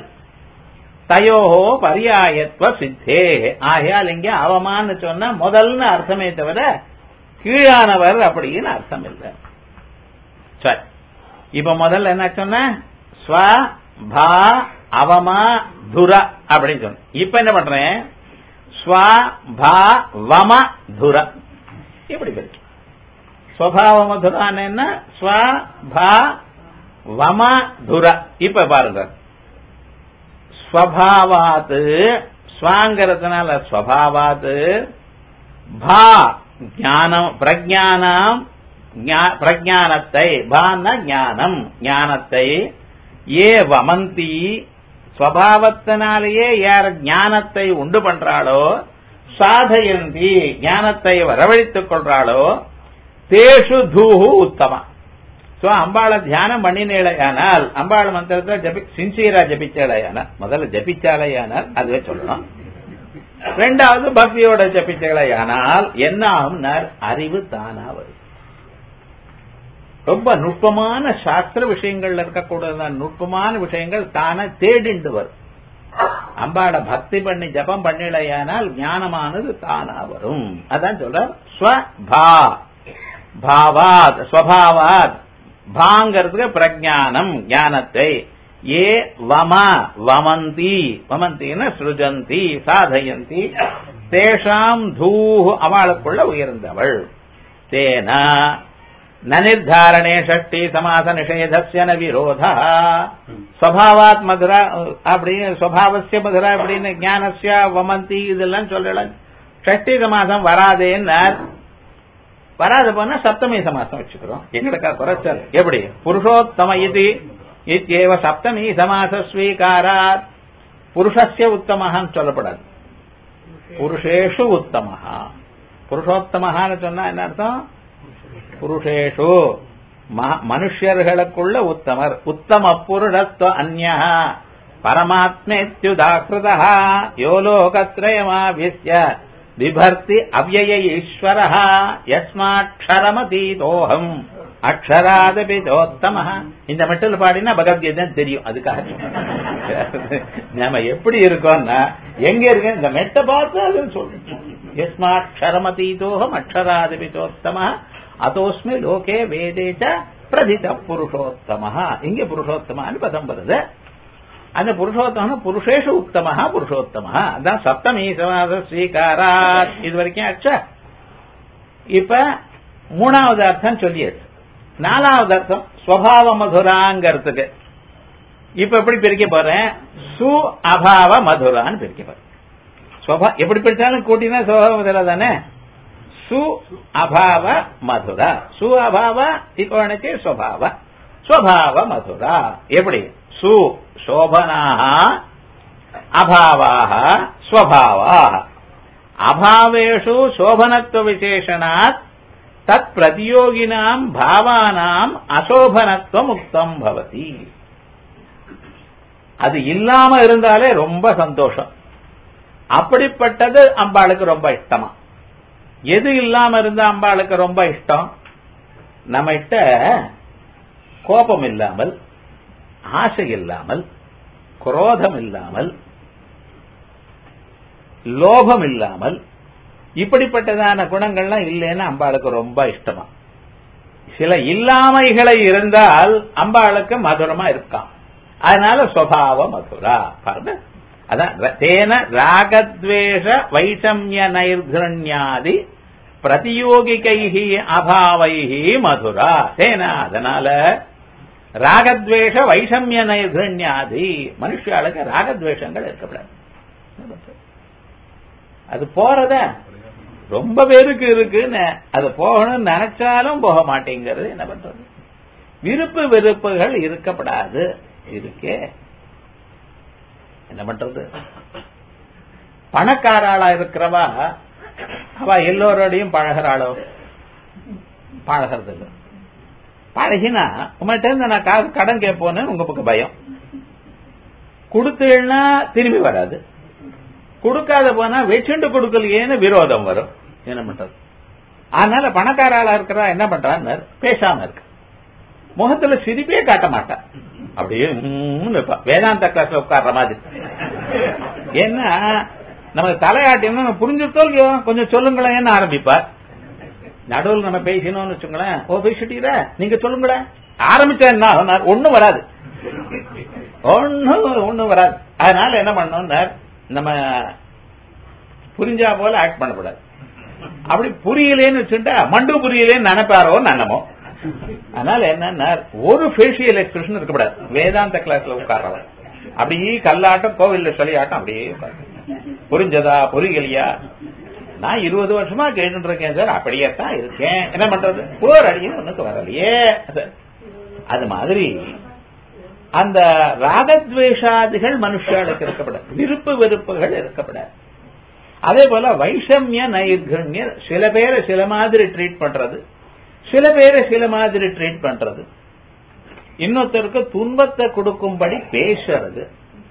A: தயோஹோ பரியாயத்துவ சித்தே ஆகையால் இங்க அவமான்னு சொன்னா முதல்னு அர்த்தமே தவிர கீழானவர் அப்படின்னு அர்த்தம் இல்லை சரி இப்ப முதல்ல என்ன சொன்ன ஸ்வ பா அவமா துர அப்படின்னு சொன்ன இப்ப என்ன பண்றேன் ஸ்வ பா வம துர இப்படி பிரிச்சு ஸ்வபாவ மதுரான்னு என்ன ஸ்வ பா வம துர இப்ப பாருங்க ஸ்வபாவாத் ஸ்வாங்கிறதுனால ஸ்வபாவாத் பா ஞானம் பிரஜானம் பிரஜானத்தை பான ஞானம் ஞானத்தை ஏ வமந்தி ஸ்வபாவத்தினாலேயே யார் ஞானத்தை உண்டு பண்றாளோ சாதயந்தி ஞானத்தை வரவழைத்துக் கொள்றாளோ தேஷு தூஹு உத்தம சோ அம்பாளை தியானம் பண்ணினேழையானால் அம்பாள் மந்திரத்தை ஜபி சின்சியரா ஜபிச்சாலையானால் முதல்ல ஜபிச்சாலையானால் அதுவே சொல்லணும் ரெண்டாவது பக்தியோட ஜபிச்சலையானால் என்ன ஆகும்னார் அறிவு தானா வரும் ரொம்ப நுட்பமான சாஸ்திர விஷயங்கள்ல இருக்கக்கூடிய நுட்பமான விஷயங்கள் தானே தேடிண்டு வரும் அம்பாட பக்தி பண்ணி ஜபம் பண்ணிலையானால் ஞானமானது தானா வரும் அதான் சொல்ற ஸ்வபா பாவாத் ஸ்வபாவாத் பாங்கிறதுக்கு பிரஜானம் ஞானத்தை ஏ வம வமந்தி வமந்தின சிருஜந்தி சாதயந்தி தேஷாம் தூஹு அவளுக்குள்ள உயர்ந்தவள் தேன நனிர்தாரணே ஷஷ்டி சமாச நிஷேதஸ்ய ந விரோத ஸ்வபாவாத் மதுரா அப்படி ஸ்வபாவசிய மதுரா அப்படின்னு ஞானஸ்ய வமந்தி இதெல்லாம் சொல்லலாம் ஷஷ்டி சமாசம் வராதேன்னார் வராது போனா சப்தமி சமாசம் வச்சுக்கிறோம் எங்களுக்கா குறைச்சல் எப்படி புருஷோத்தம இது இத்தியேவ சப்தமி சமாச ஸ்வீகாராத் புருஷஸ்ய உத்தமஹான்னு சொல்லப்படாது புருஷேஷு உத்தமஹா புருஷோத்தமஹான்னு சொன்னா என்ன அர்த்தம் புருஷேஷு மனுஷர்களுக்குள்ள உத்தமர் உத்தம புருஷத்துவ அந்யா பரமாத்மேத்யுதாகிருதா யோ லோகத்ரயமாவிஸ்ய விபர்த்தி அவ்வய ஈஸ்வர யஸ்மாட்சரமதீதோகம் அக்ஷராதபி தோத்தம இந்த மெட்டில் பாடினா பகவத்கீதான் தெரியும் அதுக்காக நம்ம எப்படி இருக்கோம்னா எங்க இருக்கு இந்த மெட்டை பார்த்து அது சொல்லணும் யஸ்மாட்சரமதீதோகம் அக்ஷராதபி தோத்தம அதோஸ்மி லோகே வேதேச்ச பிரதித புருஷோத்தம இங்க புருஷோத்தமான்னு பதம் வருது அந்த புருஷோத்தம புருஷேஷு உத்தமஹா புருஷோத்தமஹா அதான் சப்தமி சமாத ஸ்வீகாராத் இது வரைக்கும் ஆச்சா இப்ப மூணாவது அர்த்தம் சொல்லியது நாலாவது அர்த்தம் ஸ்வபாவ மதுராங்கிறதுக்கு இப்ப எப்படி பிரிக்க போறேன் சு அபாவ மதுரான்னு பிரிக்க போறேன் ஸ்வபா எப்படி பிரிச்சாலும் கூட்டினா ஸ்வபாவ மதுரா தானே சு அபாவ மதுரா சு அபாவ இக்கோனுக்கு ஸ்வபாவ ஸ்வபாவ மதுரா எப்படி சு சோபனாக அபாவாக ஸ்வபாவாக அபாவேஷு சோபனத்துவ விசேஷனாத் தத் பிரதியோகினாம் பாவானாம் அசோபனத்துவம் உக்தம் பவதி அது இல்லாம இருந்தாலே ரொம்ப சந்தோஷம் அப்படிப்பட்டது அம்பாளுக்கு ரொம்ப இஷ்டமா எது இல்லாம இருந்தா அம்பாளுக்கு ரொம்ப இஷ்டம் நம்மகிட்ட கோபம் இல்லாமல் ஆசை இல்லாமல் குரோதம் இல்லாமல் லோபம் இல்லாமல் இப்படிப்பட்டதான குணங்கள்லாம் இல்லைன்னு அம்பாளுக்கு ரொம்ப இஷ்டமா சில இல்லாமைகளை இருந்தால் அம்பாளுக்கு மதுரமா இருக்கான் அதனால சுவாவ மதுரா பாருங்க அதான் தேன ராகத்வேஷ வைஷமிய நைர்கிரண்யாதி பிரதியோகிகைஹி அபாவைஹி மதுரா தேன அதனால ராகத்வேஷ வைஷமிய நைர்கிரண்யாதி மனுஷாளுக்கு ராகத்வேஷங்கள் இருக்கக்கூடாது அது போறத ரொம்ப பேருக்கு இருக்குன்னு அது போகணும்னு நினைச்சாலும் போக மாட்டேங்கிறது என்ன பண்றது விருப்பு வெறுப்புகள் இருக்கப்படாது இருக்கே என்ன பண்றது பணக்காராளா இருக்கிறவா அவ எல்லோரோடையும் பழகிறாளோ பழகிறது இல்லை பழகினா உங்கள்கிட்ட இருந்து நான் காசு கடன் கேட்போன்னு உங்க பக்கம் பயம் கொடுத்தேன்னா திரும்பி வராது கொடுக்காத போனா வச்சுண்டு கொடுக்கலையேன்னு விரோதம் வரும் என்ன பண்றது அதனால பணக்கார ஆளா இருக்கிறா என்ன பண்றான்னு பேசாம இருக்கு முகத்துல சிரிப்பே காட்ட மாட்டா அப்படியே இருப்பா வேதாந்த கிளாஸ்ல உட்கார்ற மாதிரி ஏன்னா நமக்கு தலையாட்டினா புரிஞ்சுட்டோ இல்லையோ கொஞ்சம் சொல்லுங்களேன்னு ஆரம்பிப்பார் நடுவில் நம்ம பேசணும்னு வச்சுங்களேன் ஓ பேசிட்டீரா நீங்க சொல்லுங்களேன் ஆரம்பிச்சா என்ன ஆகுனார் ஒண்ணும் வராது ஒன்னும் ஒண்ணும் வராது அதனால என்ன பண்ணோம்னார் நம்ம புரிஞ்சா போல ஆக்ட் பண்ணக்கூடாது அப்படி புரியலேன்னு வச்சுட்டா மண்டு புரியலேன்னு நினைப்பாரோ நன்னமோ அதனால என்னன்னா ஒரு ஃபேஷியல் எக்ஸ்பிரஷன் இருக்கக்கூடாது வேதாந்த கிளாஸ்ல உட்கார்றவன் அப்படியே கல்லாட்டம் கோவில்ல சொல்லியாட்டம் அப்படியே புரிஞ்சதா புரியலையா நான் இருபது வருஷமா கேட்டு இருக்கேன் சார் அப்படியே தான் இருக்கேன் என்ன பண்றது போர் அடியும் ஒண்ணுக்கு வரலையே அது மாதிரி அந்த ராகத்வேஷாதிகள் மனுஷாளுக்கு இருக்கப்படாது விருப்பு வெறுப்புகள் இருக்கப்படாது அதே போல வைஷமிய நைர்கண்ய சில பேரை சில மாதிரி ட்ரீட் பண்றது சில பேரை சில மாதிரி ட்ரீட் பண்றது இன்னொருத்தருக்கு துன்பத்தை கொடுக்கும்படி பேசுறது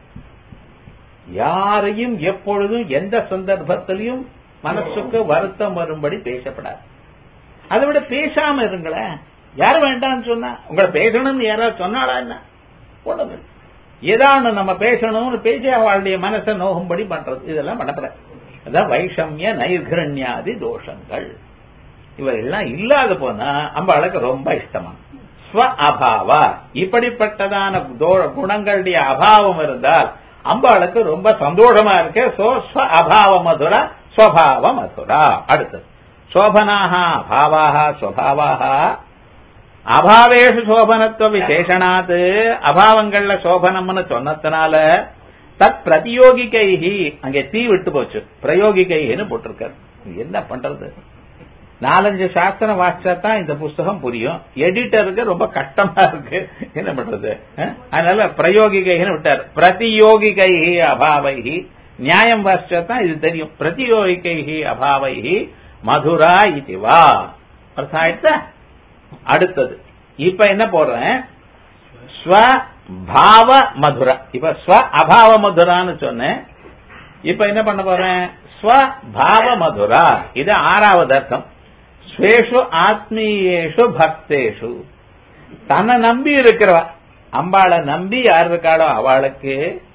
A: யாரையும் எப்பொழுதும் எந்த சந்தர்ப்பத்திலையும் மனசுக்கு வருத்தம் வரும்படி பேசப்படாது அதை விட பேசாம இருங்களேன் யார் வேண்டாம்னு சொன்னா உங்களை பேசணும்னு யாராவது சொன்னாளா என்ன ஒண்ணுங்க ஏதாவது நம்ம பேசணும்னு பேசி அவளுடைய மனசை நோகும்படி பண்றது இதெல்லாம் பண்ணப்படாது அதான் வைஷமிய நைர்கரண்யாதி தோஷங்கள் இவையெல்லாம் இல்லாத போனா அம்பாளுக்கு ரொம்ப இஷ்டமா ஸ்வ அபாவா இப்படிப்பட்டதான குணங்களுடைய அபாவம் இருந்தால் அம்பாளுக்கு ரொம்ப சந்தோஷமா இருக்கு சோ ஸ்வ அபாவ மதுரா ஸ்வபாவ மதுரா அடுத்தது சோபனாக அபாவாக ஸ்வபாவாக அபாவேஷு சோபனத்துவ விசேஷனாத் அபாவங்கள்ல சோபனம்னு சொன்னதுனால தத் பிரதியோகிகைஹி அங்கே தீ விட்டு போச்சு பிரயோகிகைன்னு போட்டிருக்காரு என்ன பண்றது நாலஞ்சு சாஸ்திரம் வாசிச்சா தான் இந்த புஸ்தகம் புரியும் எடிட்டருக்கு ரொம்ப கஷ்டமா இருக்கு என்ன பண்றது அதனால பிரயோகிகைன்னு விட்டார் பிரதியோகிகைஹி அபாவைஹி நியாயம் வாசிச்சா தான் இது தெரியும் பிரதியோகிகைஹி அபாவைஹி மதுரா இதுவா அர்த்தம் ஆயிடுச்சா அடுத்தது இப்ப என்ன போடுறேன் ஸ்வ பாவ மதுரா இப்ப ஸ்வ அபாவ மதுரான்னு சொன்னேன் இப்ப என்ன பண்ண போறேன் ஸ்வ பாவ மதுரா இது ஆறாவது அர்த்தம் ஸ்வேஷு ஆத்மீயேஷு பக்தேஷு தன்னை நம்பி இருக்கிறவ அம்பாளை நம்பி யார் இருக்காளோ அவளுக்கு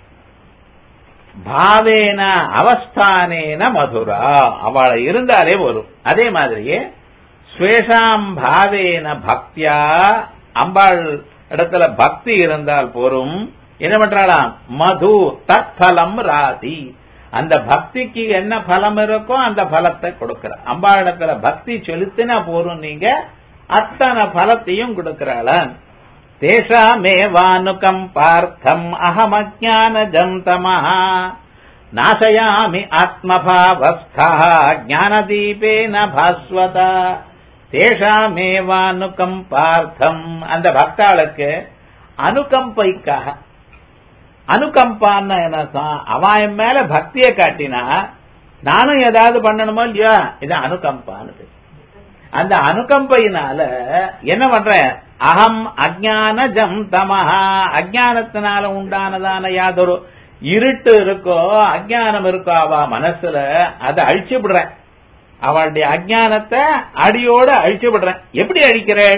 A: பாவேன அவஸ்தானேன மதுரா அவளை இருந்தாலே வரும் அதே மாதிரியே ஸ்வேஷாம் பாவேன பக்தியா அம்பாள் இடத்துல பக்தி இருந்தால் போரும் என்ன பண்றாளாம் மது தத்பலம் ராதி அந்த பக்திக்கு என்ன பலம் இருக்கோ அந்த பலத்தை கொடுக்கிற அம்பாள் இடத்துல பக்தி செலுத்தினா போரும் நீங்க அத்தனை பலத்தையும் கொடுக்கிறாளாம் தேஷாமேவானுகம் பார்த்தம் அகம் அஜானஜம் தமஹா நாசயாமி ஆத்மபாவஸ்தா ஞானதீபேன பாஸ்வதா தேஷாமேவானுகம் பார்த்தம் அந்த பக்தாளுக்கு அனுகம்பைக்காக அனுகம்பான்னு என்ன அவன் மேல பக்தியை காட்டினா நானும் ஏதாவது பண்ணணுமோ இல்லையா இது அனுகம்பான்னு அந்த அனுகம்பையினால என்ன பண்றேன் அகம் அஜான ஜம் தமஹா அஜானத்தினால உண்டானதான யாதொரு இருட்டு இருக்கோ அஜானம் இருக்கோ அவ மனசுல அதை அழிச்சு விடுறேன் அவளுடைய அஜானத்தை அடியோட அழிச்சு விடுறேன் எப்படி அழிக்கிறேள்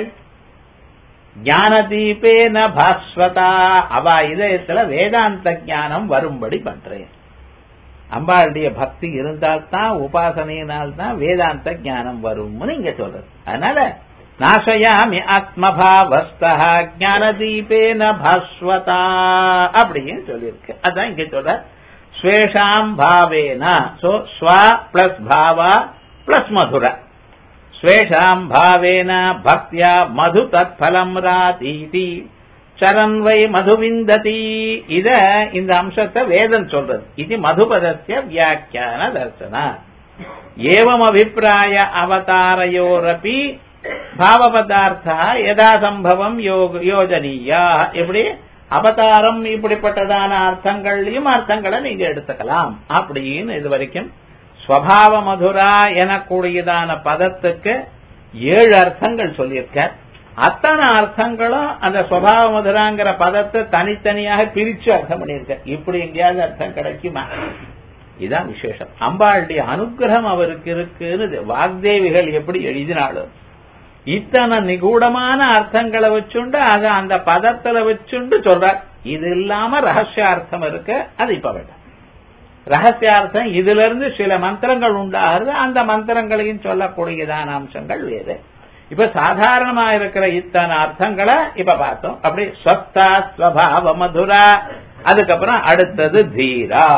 A: ஞான தீபேன பாஸ்வதா அவ இதயத்துல வேதாந்த ஞானம் வரும்படி பண்றேன் அம்பாளுடைய பக்தி இருந்தால்தான் உபாசனையினால் தான் வேதாந்த ஞானம் வரும்னு இங்க சொல்றது அதனால நாசயாமி ஆத்மபாவஸ்தா ஞான தீபேன பாஸ்வதா அப்படின்னு சொல்லியிருக்கு அதான் இங்க சொல்ற ஸ்வேஷாம் பாவேன சோ ஸ்வ பிளஸ் பாவா பிளஸ் மதுர ஸ்வேஷாம் பாவேன பக்தியா மது தத்பலம் ராதீதி சரன் வை மதுவிந்ததி இத இந்த அம்சத்தை வேதம் சொல்றது இது மதுபதத்திய வியாக்கியான தர்சன ஏவம் அபிப்பிராய அவதாரையோரப்பி பாவ பதார்த்தா யதா சம்பவம் யோஜனீயா இப்படி அவதாரம் இப்படிப்பட்டதான அர்த்தங்கள்லயும் அர்த்தங்களை நீங்க எடுத்துக்கலாம் அப்படின்னு இது வரைக்கும் ஸ்வபாவ மதுரா எனக்கூடியதான பதத்துக்கு ஏழு அர்த்தங்கள் சொல்லியிருக்க அத்தனை அர்த்தங்களும் அந்த ஸ்வபாவ மதுராங்கிற பதத்தை தனித்தனியாக பிரிச்சு அர்த்தம் பண்ணியிருக்க இப்படி எங்கேயாவது அர்த்தம் கிடைக்குமா இதுதான் விசேஷம் அம்பாளுடைய அனுகிரகம் அவருக்கு இருக்குன்னு வாக்தேவிகள் எப்படி எழுதினாலும் இத்தனை நிகூடமான அர்த்தங்களை வச்சுண்டு அதை அந்த பதத்துல வச்சுண்டு சொல்றார் இது இல்லாம ரகசியார்த்தம் இருக்கு அது இப்ப வேண்டாம் ரகசியார்த்தம் இதுல இருந்து சில மந்திரங்கள் உண்டாகிறது அந்த மந்திரங்களையும் சொல்லக்கூடியதான அம்சங்கள் வேறு இப்ப சாதாரணமா இருக்கிற இத்தனை அர்த்தங்களை இப்ப பார்த்தோம் அப்படி ஸ்வஸ்தா ஸ்வபாவ மதுரா அதுக்கப்புறம் அடுத்தது தீரா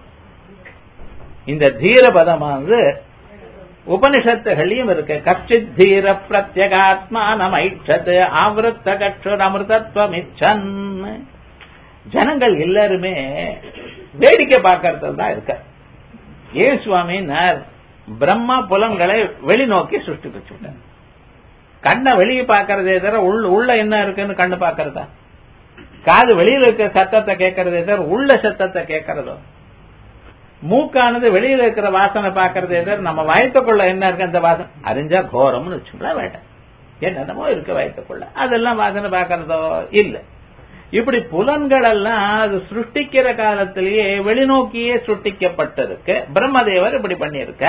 A: இந்த தீர பதமானது உபனிஷத்துகளையும் இருக்கு கச்சித் தீர பிரத்யகாத்மானம் ஐட்சத்து ஆவருத்த கட்சுர் அமிர்தத்வமிச்சன் ஜனங்கள் எல்லாருமே வேடிக்கை பார்க்கறதுல தான் இருக்க ஏன் சுவாமினார் பிரம்மா புலன்களை வெளிநோக்கி சுஷ்டி வச்சுட்டார் கண்ணை வெளியே பார்க்கறதே தவிர உள்ள உள்ள என்ன இருக்குன்னு கண்ணு பார்க்கறதா காது வெளியில இருக்க சத்தத்தை கேட்கறதே தவிர உள்ள சத்தத்தை கேட்கறதோ மூக்கானது வெளியில இருக்கிற வாசனை பார்க்கறதே தவிர நம்ம வயத்துக்குள்ள என்ன இருக்கு அந்த வாசனை அறிஞ்சா கோரம்னு வச்சுக்கலாம் வேண்டாம் என்னென்னமோ இருக்கு வயத்துக்குள்ள அதெல்லாம் வாசனை பார்க்கறதோ இல்ல இப்படி புலன்கள் எல்லாம் அது சிருஷ்டிக்கிற காலத்திலேயே வெளிநோக்கியே சிருஷ்டிக்கப்பட்டிருக்கு பிரம்மதேவர் இப்படி பண்ணியிருக்க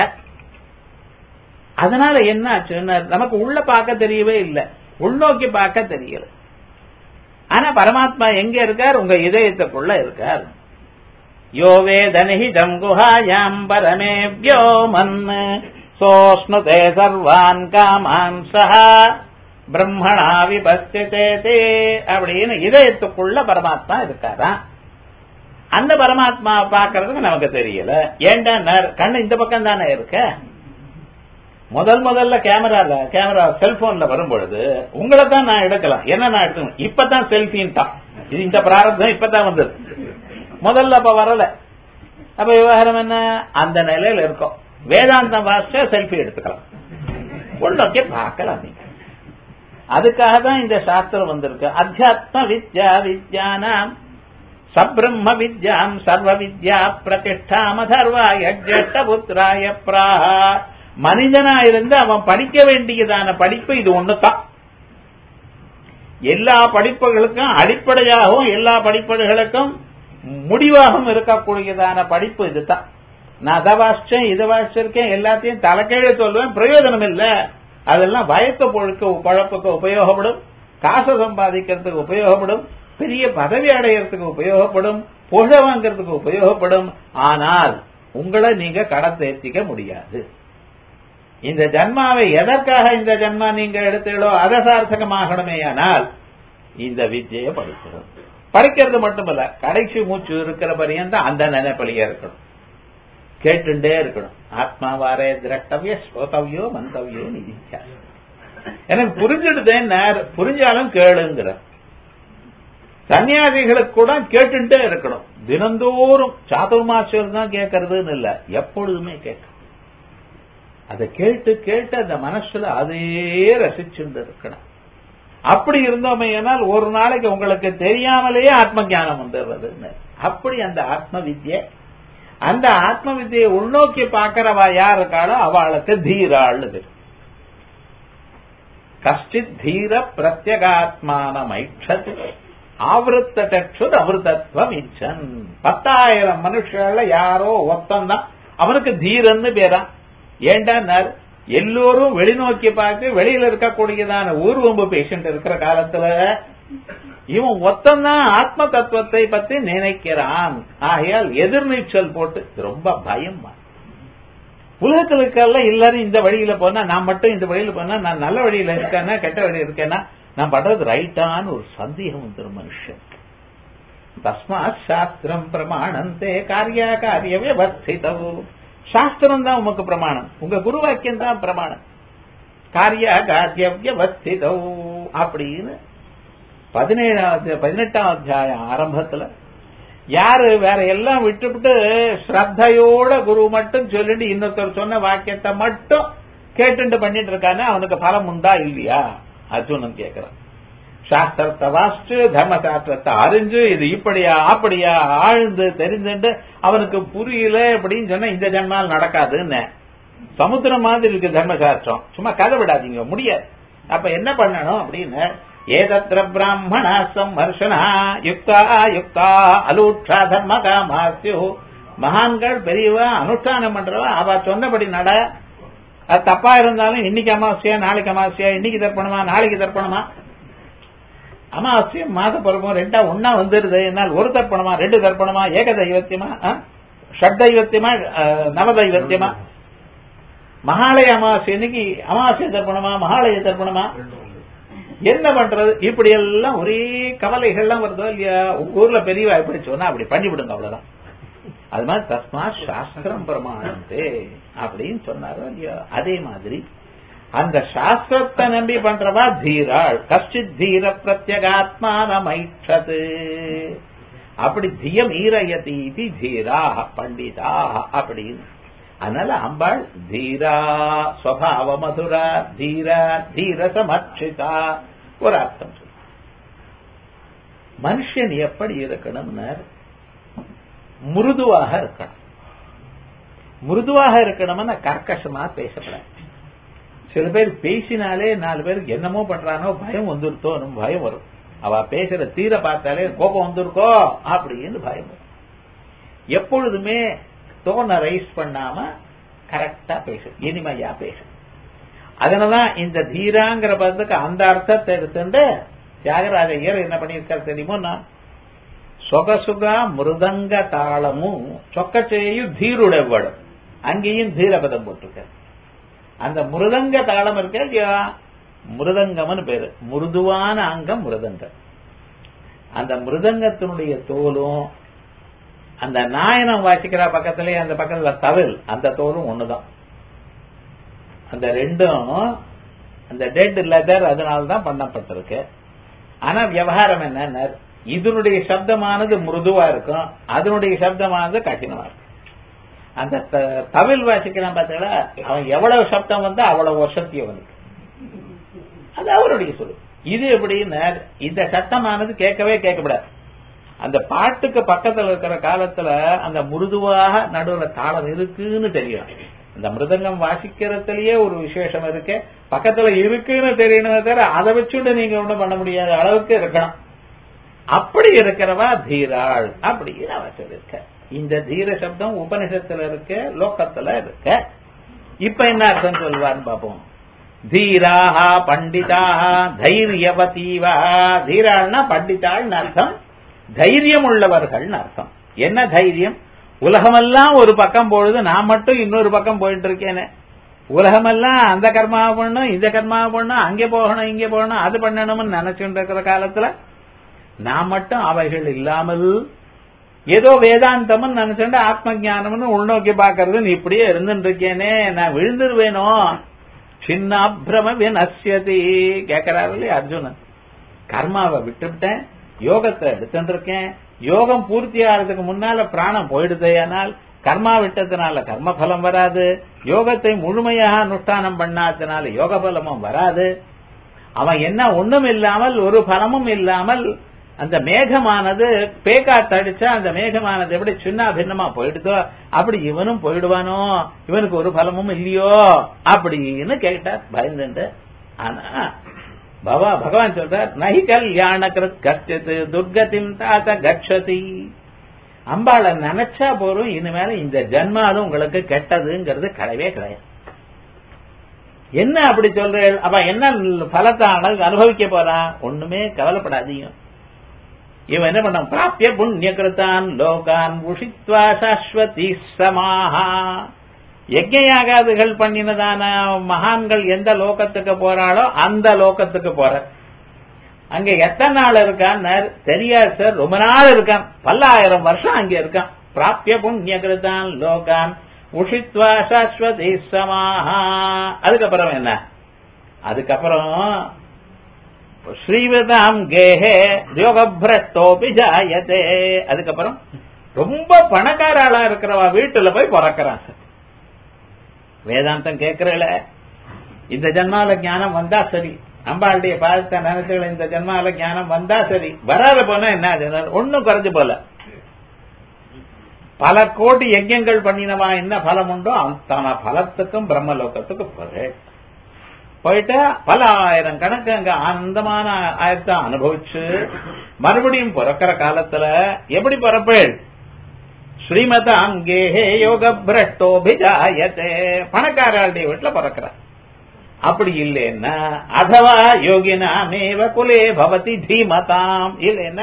A: அதனால என்ன ஆச்சுன்னா நமக்கு உள்ள பார்க்க தெரியவே இல்லை உள்நோக்கி பார்க்க தெரியல ஆனா பரமாத்மா எங்க இருக்கார் உங்க இதயத்துக்குள்ள இருக்கார் யோ வேதனிஹிதம் குஹாயாம் பரமேவ்யோ மன் சோஷ்ணுதே சர்வான் காமான் சஹா பிரம்மணா விபஸ்திதே தே அப்படின்னு இதயத்துக்குள்ள பரமாத்மா இருக்காரா அந்த பரமாத்மா பாக்குறதுக்கு நமக்கு தெரியல ஏண்டா கண்ணு இந்த பக்கம் தானே இருக்க முதல் முதல்ல கேமரால கேமரா செல்போன்ல வரும்பொழுது உங்களை தான் நான் எடுக்கலாம் என்ன நான் எடுக்கணும் இப்பதான் செல்பின்ட்டான் இது இந்த பிராரத்தம் இப்பதான் வந்தது முதல்ல அப்ப வரல அப்ப விவகாரம் என்ன அந்த நிலையில இருக்கும் வேதாந்தம் வாசிச்சா செல்ஃபி எடுத்துக்கலாம் உள்ளோக்கே பார்க்கலாம் நீங்க அதுக்காக தான் இந்த சாஸ்திரம் வந்திருக்கு அத்தியாத்ம வித்யா வித்யானாம் சப்ரம்ம வித்யாம் சர்வ வித்யா பிரதிஷ்டாம தர்வாய ஜட்ட புத்திராய பிராஹா மனிதனா இருந்து அவன் படிக்க வேண்டியதான படிப்பு இது ஒண்ணுதான் எல்லா படிப்புகளுக்கும் அடிப்படையாகவும் எல்லா படிப்புகளுக்கும் முடிவாகவும் இருக்கக்கூடியதான படிப்பு இதுதான் நான் அதை வாசிச்சேன் இதை வாசிச்சிருக்கேன் எல்லாத்தையும் தலைக்கீழே சொல்லுவேன் பிரயோஜனம் இல்ல அதெல்லாம் வயக்க பொழுக்க பழப்புக்கு உபயோகப்படும் காசு சம்பாதிக்கிறதுக்கு உபயோகப்படும் பெரிய பதவி அடையறதுக்கு உபயோகப்படும் புகழ வாங்கறதுக்கு உபயோகப்படும் ஆனால் உங்களை நீங்க கடத்தேர்த்திக்க முடியாது இந்த ஜன்மாவை எதற்காக இந்த ஜன்மா நீங்க எடுத்தீங்களோ அதசார்த்தகமாகணுமே ஆனால் இந்த வித்தியை படிக்கணும் படிக்கிறது மட்டுமல்ல கடைசி மூச்சு இருக்கிற பரியந்தம் அந்த நினைப்பலியா இருக்கணும் கேட்டுண்டே இருக்கணும் ஆத்மாவாரே திரட்டவிய ஸ்ரோதவியோ மந்தவியோ நிதிச்சா எனக்கு புரிஞ்சிடுதேன் புரிஞ்சாலும் கேளுங்கிற சன்னியாசிகளுக்கு கூட கேட்டுட்டே இருக்கணும் தினந்தோறும் சாதுர்மாசியம் தான் கேட்கறதுன்னு இல்ல எப்பொழுதுமே கேட்கணும் அதை கேட்டு கேட்டு அந்த மனசுல அதே ரசிச்சுட்டு இருக்கணும் அப்படி இருந்தோமையானால் ஒரு நாளைக்கு உங்களுக்கு தெரியாமலேயே ஆத்ம ஞானம் வந்துடுறதுன்னு அப்படி அந்த ஆத்ம வித்யை அந்த ஆத்ம வித்தியை உள்நோக்கி பார்க்கிறவா யார் இருக்காளோ அவளுக்கு தீராள் கஷ்டித் தீர பிரத்யகாத்மான ஐட்சத் ஆவருத்த சற்றுர் அமிர்தத்வம் இச்சன் பத்தாயிரம் மனுஷர்கள யாரோ ஒத்தந்தான் அவனுக்கு தீரன்னு பேரான் ஏண்டா எல்லோரும் வெளிநோக்கி பார்த்து வெளியில இருக்கக்கூடியதான ஊர்வம்பு பேஷண்ட் இருக்கிற காலத்துல இவன் ஒத்தந்தான் ஆத்ம தத்துவத்தை பத்தி நினைக்கிறான் ஆகையால் எதிர்நீச்சல் போட்டு ரொம்ப பயம் உலகத்தில் இருக்கல எல்லாரும் இந்த வழியில போனா நான் மட்டும் இந்த வழியில போனா நான் நல்ல வழியில இருக்கேன்னா கெட்ட வழியில இருக்கேன்னா நான் பண்றது ரைட்டான்னு ஒரு சந்தேகம் வந்துடும் மனுஷன் தஸ்மாத் சாஸ்திரம் பிரமாணந்தே காரிய காரிய வியவஸ்திதோ சாஸ்திரம் தான் உமக்கு பிரமாணம் உங்க குரு வாக்கியம் தான் பிரமாணம் காரிய காரிய வியவஸ்திதோ அப்படின்னு பதினேழாவது பதினெட்டாம் அத்தியாயம் ஆரம்பத்துல யாரு வேற எல்லாம் விட்டுவிட்டு ஸ்ரத்தையோட குரு மட்டும் சொல்லிட்டு இன்னொருத்தர் சொன்ன வாக்கியத்தை மட்டும் கேட்டுட்டு பண்ணிட்டு இருக்கானே அவனுக்கு பலம் உண்டா இல்லையா அர்ஜுனன் கேட்கிறான் சாஸ்திரத்தை வாசிச்சு தர்ம சாஸ்திரத்தை அறிஞ்சு இது இப்படியா அப்படியா ஆழ்ந்து தெரிஞ்சுட்டு அவனுக்கு புரியல அப்படின்னு சொன்னா இந்த ஜென்மால் நடக்காதுன்னு சமுத்திரம் மாதிரி இருக்கு தர்மசாஸ்திரம் சும்மா கதை விடாதீங்க முடியாது அப்ப என்ன பண்ணணும் அப்படின்னு ஏதத்திர பிராமணா சம்மர்ஷனா யுக்தா யுக்தா அலூட்சா தர்ம காமாசியோ மகான்கள் பெரியவா அனுஷ்டானம் பண்றவா அவ சொன்னபடி நட அது தப்பா இருந்தாலும் இன்னைக்கு அமாவாசையா நாளைக்கு அமாவாசையா இன்னைக்கு தர்ப்பணமா நாளைக்கு தர்ப்பணமா அமாவாசையும் மாத பருவம் ரெண்டா ஒன்னா வந்துருது என்னால் ஒரு தர்ப்பணமா ரெண்டு தர்ப்பணமா ஏக தெய்வத்தியமா ஷட் தெய்வத்தியமா நவதைவத்தியமா மகாலய அமாவாசை இன்னைக்கு அமாவாசை தர்ப்பணமா மகாலய தர்ப்பணமா என்ன பண்றது இப்படி எல்லாம் ஒரே கவலைகள்லாம் வருதோ இல்லையா உங்க ஊர்ல பெரியவா எப்படி சொன்னா அப்படி பண்ணிவிடுங்க அவ்வளவுதான் அது மாதிரி தஸ்மா சாஸ்திரம் பிரமாணந்தே அப்படின்னு சொன்னாரோ இல்லையா அதே மாதிரி அந்த சாஸ்திரத்தை நம்பி பண்றவா தீராள் கஷ்டித் தீர பிரத்யகாத்மானமைச்சது அப்படி தியம் ஈரயதி தீரா பண்டிதா அப்படின்னு அதனால அம்பாள் தீரா ஸ்வபாவ மதுரா தீரா தீர சமர்ச்சிதா ஒரு அர்த்தம் சொல்லு மனுஷன் எப்படி இருக்கணும்னு மிருதுவாக இருக்கணும் மிருதுவாக இருக்கணும்னா கர்க்கசமா பேசப்படாது சில பேர் பேசினாலே நாலு பேருக்கு என்னமோ பண்றானோ பயம் வந்துருத்தோ பயம் வரும் அவ பேசுற தீர பார்த்தாலே கோபம் வந்திருக்கோ அப்படின்னு பயம் வரும் எப்பொழுதுமே டோனை ரைஸ் பண்ணாம கரெக்டா பேசு இனிமையா பேசு அதனாலதான் இந்த தீராங்கிற பதத்துக்கு அந்த அர்த்தத்தை எடுத்துட்டு தியாகராஜ ஐயர் என்ன பண்ணியிருக்காரு தெரியுமோ நான் சொகசுகா மிருதங்க தாளமும் சொக்கச்சேயு தீருடவடும் அங்கேயும் தீரபதம் போட்டிருக்காரு அந்த மிருதங்க தாளம் இருக்க இல்லையா மிருதங்கம்னு பேரு மிருதுவான அங்கம் மிருதங்கம் அந்த மிருதங்கத்தினுடைய தோலும் அந்த நாயனம் வாசிக்கிற பக்கத்திலே அந்த பக்கத்துல தவில் அந்த தோலும் ஒண்ணுதான் அந்த ரெண்டும் அந்த டெட் லெதர் அதனால்தான் பண்ணப்பட்டிருக்கு ஆனா விவகாரம் என்ன இதனுடைய சப்தமானது மிருதுவா இருக்கும் அதனுடைய சப்தமானது கடினமா இருக்கும் அந்த தவில் வாசிக்கிறான் பார்த்தீங்களா அவன் எவ்வளவு சப்தம் வந்தா அவ்வளவு வசதி அவனுக்கு அது அவருடைய சொல்லு இது எப்படின்னு இந்த சத்தமானது கேட்கவே கேட்கப்படாது அந்த பாட்டுக்கு பக்கத்துல இருக்கிற காலத்துல அந்த மிருதுவாக நடுவுல தாளம் இருக்குன்னு தெரியும் அந்த மிருதங்கம் வாசிக்கிறதுலயே ஒரு விசேஷம் இருக்கு பக்கத்துல இருக்குன்னு தெரியணுமே தவிர அதை வச்சுட்டு நீங்க ஒண்ணும் பண்ண முடியாத அளவுக்கு இருக்கணும் அப்படி இருக்கிறவா தீராள் அப்படின்னு அவ சொல்லிருக்க இந்த தீர சப்தம் உபனிஷத்துல இருக்க லோக்கத்துல இருக்க இப்ப என்ன அர்த்தம் சொல்வார்னு பாப்போம் தீராக பண்டிதாக தைரியவதீவா தீராள்னா பண்டிதாள்னு அர்த்தம் தைரியம் உள்ளவர்கள்னு அர்த்தம் என்ன தைரியம் உலகமெல்லாம் ஒரு பக்கம் பொழுது நான் மட்டும் இன்னொரு பக்கம் போயிட்டு இருக்கேனே உலகமெல்லாம் அந்த கர்மாவை பண்ணணும் இந்த கர்மாவை பண்ணணும் அங்கே போகணும் இங்கே போகணும் அது பண்ணணும்னு நினைச்சுட்டு இருக்கிற காலத்துல நான் மட்டும் அவைகள் இல்லாமல் ஏதோ வேதாந்தம் நினைச்சுட்டு ஆத்ம ஜானம்னு உள்நோக்கி பாக்குறது நீ இப்படியே இருந்துட்டு இருக்கேனே நான் விழுந்துருவேனோ சின்னாபிரம வினசியதி கேட்கிறாரு இல்லையா அர்ஜுனன் கர்மாவை விட்டுவிட்டேன் யோகத்தை எடுத்துட்டு இருக்கேன் யோகம் பூர்த்தி ஆகிறதுக்கு முன்னால பிராணம் போயிடுதேயானால் கர்மா விட்டதுனால கர்ம பலம் வராது யோகத்தை முழுமையாக அனுஷ்டானம் பண்ணாததுனால யோக பலமும் வராது அவன் என்ன ஒண்ணும் இல்லாமல் ஒரு பலமும் இல்லாமல் அந்த மேகமானது பேக்காத்தடிச்சா அந்த மேகமானது எப்படி சின்ன பின்னமா போயிடுதோ அப்படி இவனும் போயிடுவானோ இவனுக்கு ஒரு பலமும் இல்லையோ அப்படின்னு கேட்டார் பயந்துண்டு ஆனா பவா பகவான் சொல்றார் நகி கல்யாண கிருத் கச்சது துர்கதிம் தாத்த கச்சதி அம்பாளை நினைச்சா போறோம் இனிமேல இந்த ஜன்மாலும் உங்களுக்கு கெட்டதுங்கிறது கிடையவே கிடையாது என்ன அப்படி சொல்றேன் அப்ப என்ன பலத்தை அனுபவிக்க போறான் ஒண்ணுமே கவலைப்படாதீங்க இவன் என்ன பண்ண பிராப்திய புண்ணிய கிருத்தான் லோகான் உஷித்வா சாஸ்வதி சமாஹா யஜ்யாகாதுகள் பண்ணினதான மகான்கள் எந்த லோகத்துக்கு போறாளோ அந்த லோகத்துக்கு போற அங்க எத்தனை நாள் இருக்கான் தெரியாது சார் ரொம்ப நாள் இருக்கான் பல்லாயிரம் வருஷம் அங்க இருக்கான் பிராப்திய புண்ணிய கிருத்தான் லோகான் உஷித்வா சாஸ்வதி சமாஹா அதுக்கப்புறம் என்ன அதுக்கப்புறம் ஸ்ரீவதாம் கேஹே யோகபிரஷ்டோபி ஜாயதே அதுக்கப்புறம் ரொம்ப பணக்காராளா இருக்கிறவா வீட்டுல போய் பிறக்கிறான் சார் வேதாந்தம் கேட்கறல இந்த ஜன்மால ஞானம் வந்தா சரி அம்பாளுடைய பாதத்தை நினைச்சுகள் இந்த ஜன்மால ஞானம் வந்தா சரி வராத போனா என்ன ஒன்னும் குறைஞ்சு போல பல கோடி யஜ்யங்கள் பண்ணினவா என்ன பலம் உண்டோ அந்த பலத்துக்கும் பிரம்மலோகத்துக்கும் போறேன் போயிட்டு பல ஆயிரம் கணக்கு அங்க ஆனந்தமான ஆயிரத்தை அனுபவிச்சு மறுபடியும் பிறக்கிற காலத்துல எப்படி பிறப்பேள் ஸ்ரீமத அங்கே யோக பிரட்டோபிஜாயத்தே பணக்காரருடைய வீட்டுல பிறக்கிற அப்படி இல்லைன்னா அதவா யோகினாமேவ குலே பவதி தீமதாம் இல்லைன்னா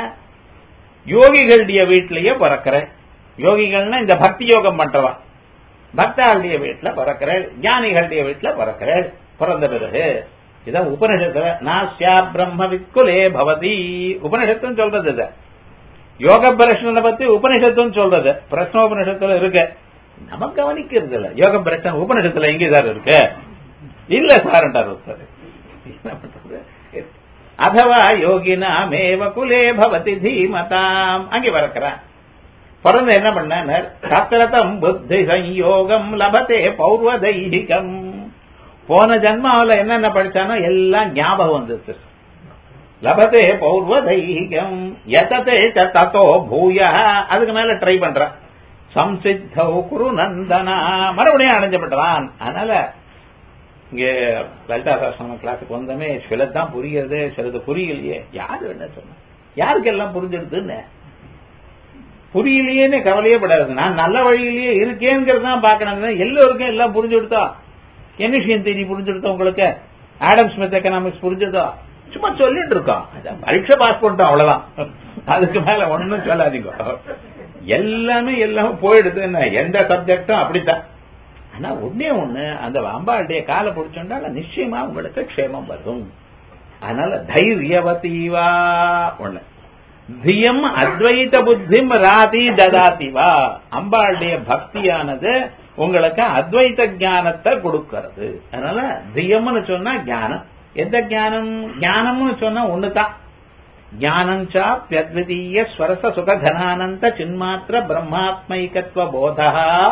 A: யோகிகளுடைய வீட்டிலேயே பிறக்கிற யோகிகள்னா இந்த பக்தி யோகம் பண்றவா பக்தாளுடைய வீட்டுல பிறக்கிற ஞானிகளுடைய வீட்டுல பிறக்கிற பிறந்த பிறகு இதான் உபனிஷத்துல நாஸ்யா பிரம்ம விக்குலே பவதி உபனிஷத்தும் சொல்றது இது யோக பிரஷ்னனை பத்தி உபனிஷத்தும் சொல்றது பிரஷ்னோபனிஷத்துல இருக்கு நம்ம கவனிக்கிறது இல்ல யோக பிரஷ்னம் உபனிஷத்துல எங்க சார் இருக்கு இல்ல சார்ன்றார் ஒருத்தர் என்ன பண்றது அதவா யோகினா மேவ குலே பவதி தீமதாம் அங்கே பறக்கிறான் பிறந்து என்ன பண்ண சத்திரதம் புத்தி சயோகம் லபத்தே பௌர்வ தைகம் போன ஜன்மாவில் என்னென்ன படிச்சானோ எல்லாம் ஞாபகம் வந்துச்சு லபத்தே பௌர்வ தைகம் எதத்தே தத்தோ பூய அதுக்கு மேல ட்ரை பண்ற சம்சித்தௌ குரு நந்தனா மறுபடியும் அடைஞ்சப்பட்டவான் அதனால இங்க லலிதா சாஸ்திரம் கிளாஸுக்கு வந்தமே சிலதான் புரியுது சிலது புரியலையே யாரு என்ன சொன்ன யாருக்கு எல்லாம் புரிஞ்சிருதுன்னு புரியலையேன்னு கவலையே படாது நான் நல்ல வழியிலேயே இருக்கேங்கிறது தான் பாக்கணும் எல்லோருக்கும் எல்லாம் புரிஞ்சு கொடுத்தா கெமிஷியன் தேதி புரிஞ்சுடுத்தோம் உங்களுக்கு ஆடம் ஸ்மித் எக்கனாமிக்ஸ் புரிஞ்சதோ சும்மா சொல்லிட்டு இருக்கோம் பரீட்சை பாஸ் பண்ணிட்டோம் அவ்வளவுதான் அதுக்கு மேல ஒண்ணும் சொல்லாதீங்க எல்லாமே எல்லாமே போயிடுது என்ன எந்த சப்ஜெக்டும் அப்படித்தான் ஆனா ஒன்னே ஒண்ணு அந்த அம்பாளுடைய காலை பிடிச்சோம்னா நிச்சயமா உங்களுக்கு க்ஷேமம் வரும் அதனால தைரியவதீவா ஒண்ணு தியம் அத்வைத புத்திம் ராதி ததாதிவா அம்பாளுடைய பக்தியானது உங்களுக்கு அத்வைத ஞானத்தை கொடுக்கிறது அதனால தியம்னு சொன்னா ஞானம் எந்த ஞானம் ஞானம்னு சொன்னா ஒண்ணுதான் ஞானம் சாப்பியத்விதீய ஸ்வரச சுகதனானந்த சின்மாத்திர பிரம்மாத்மைகத்துவ போதா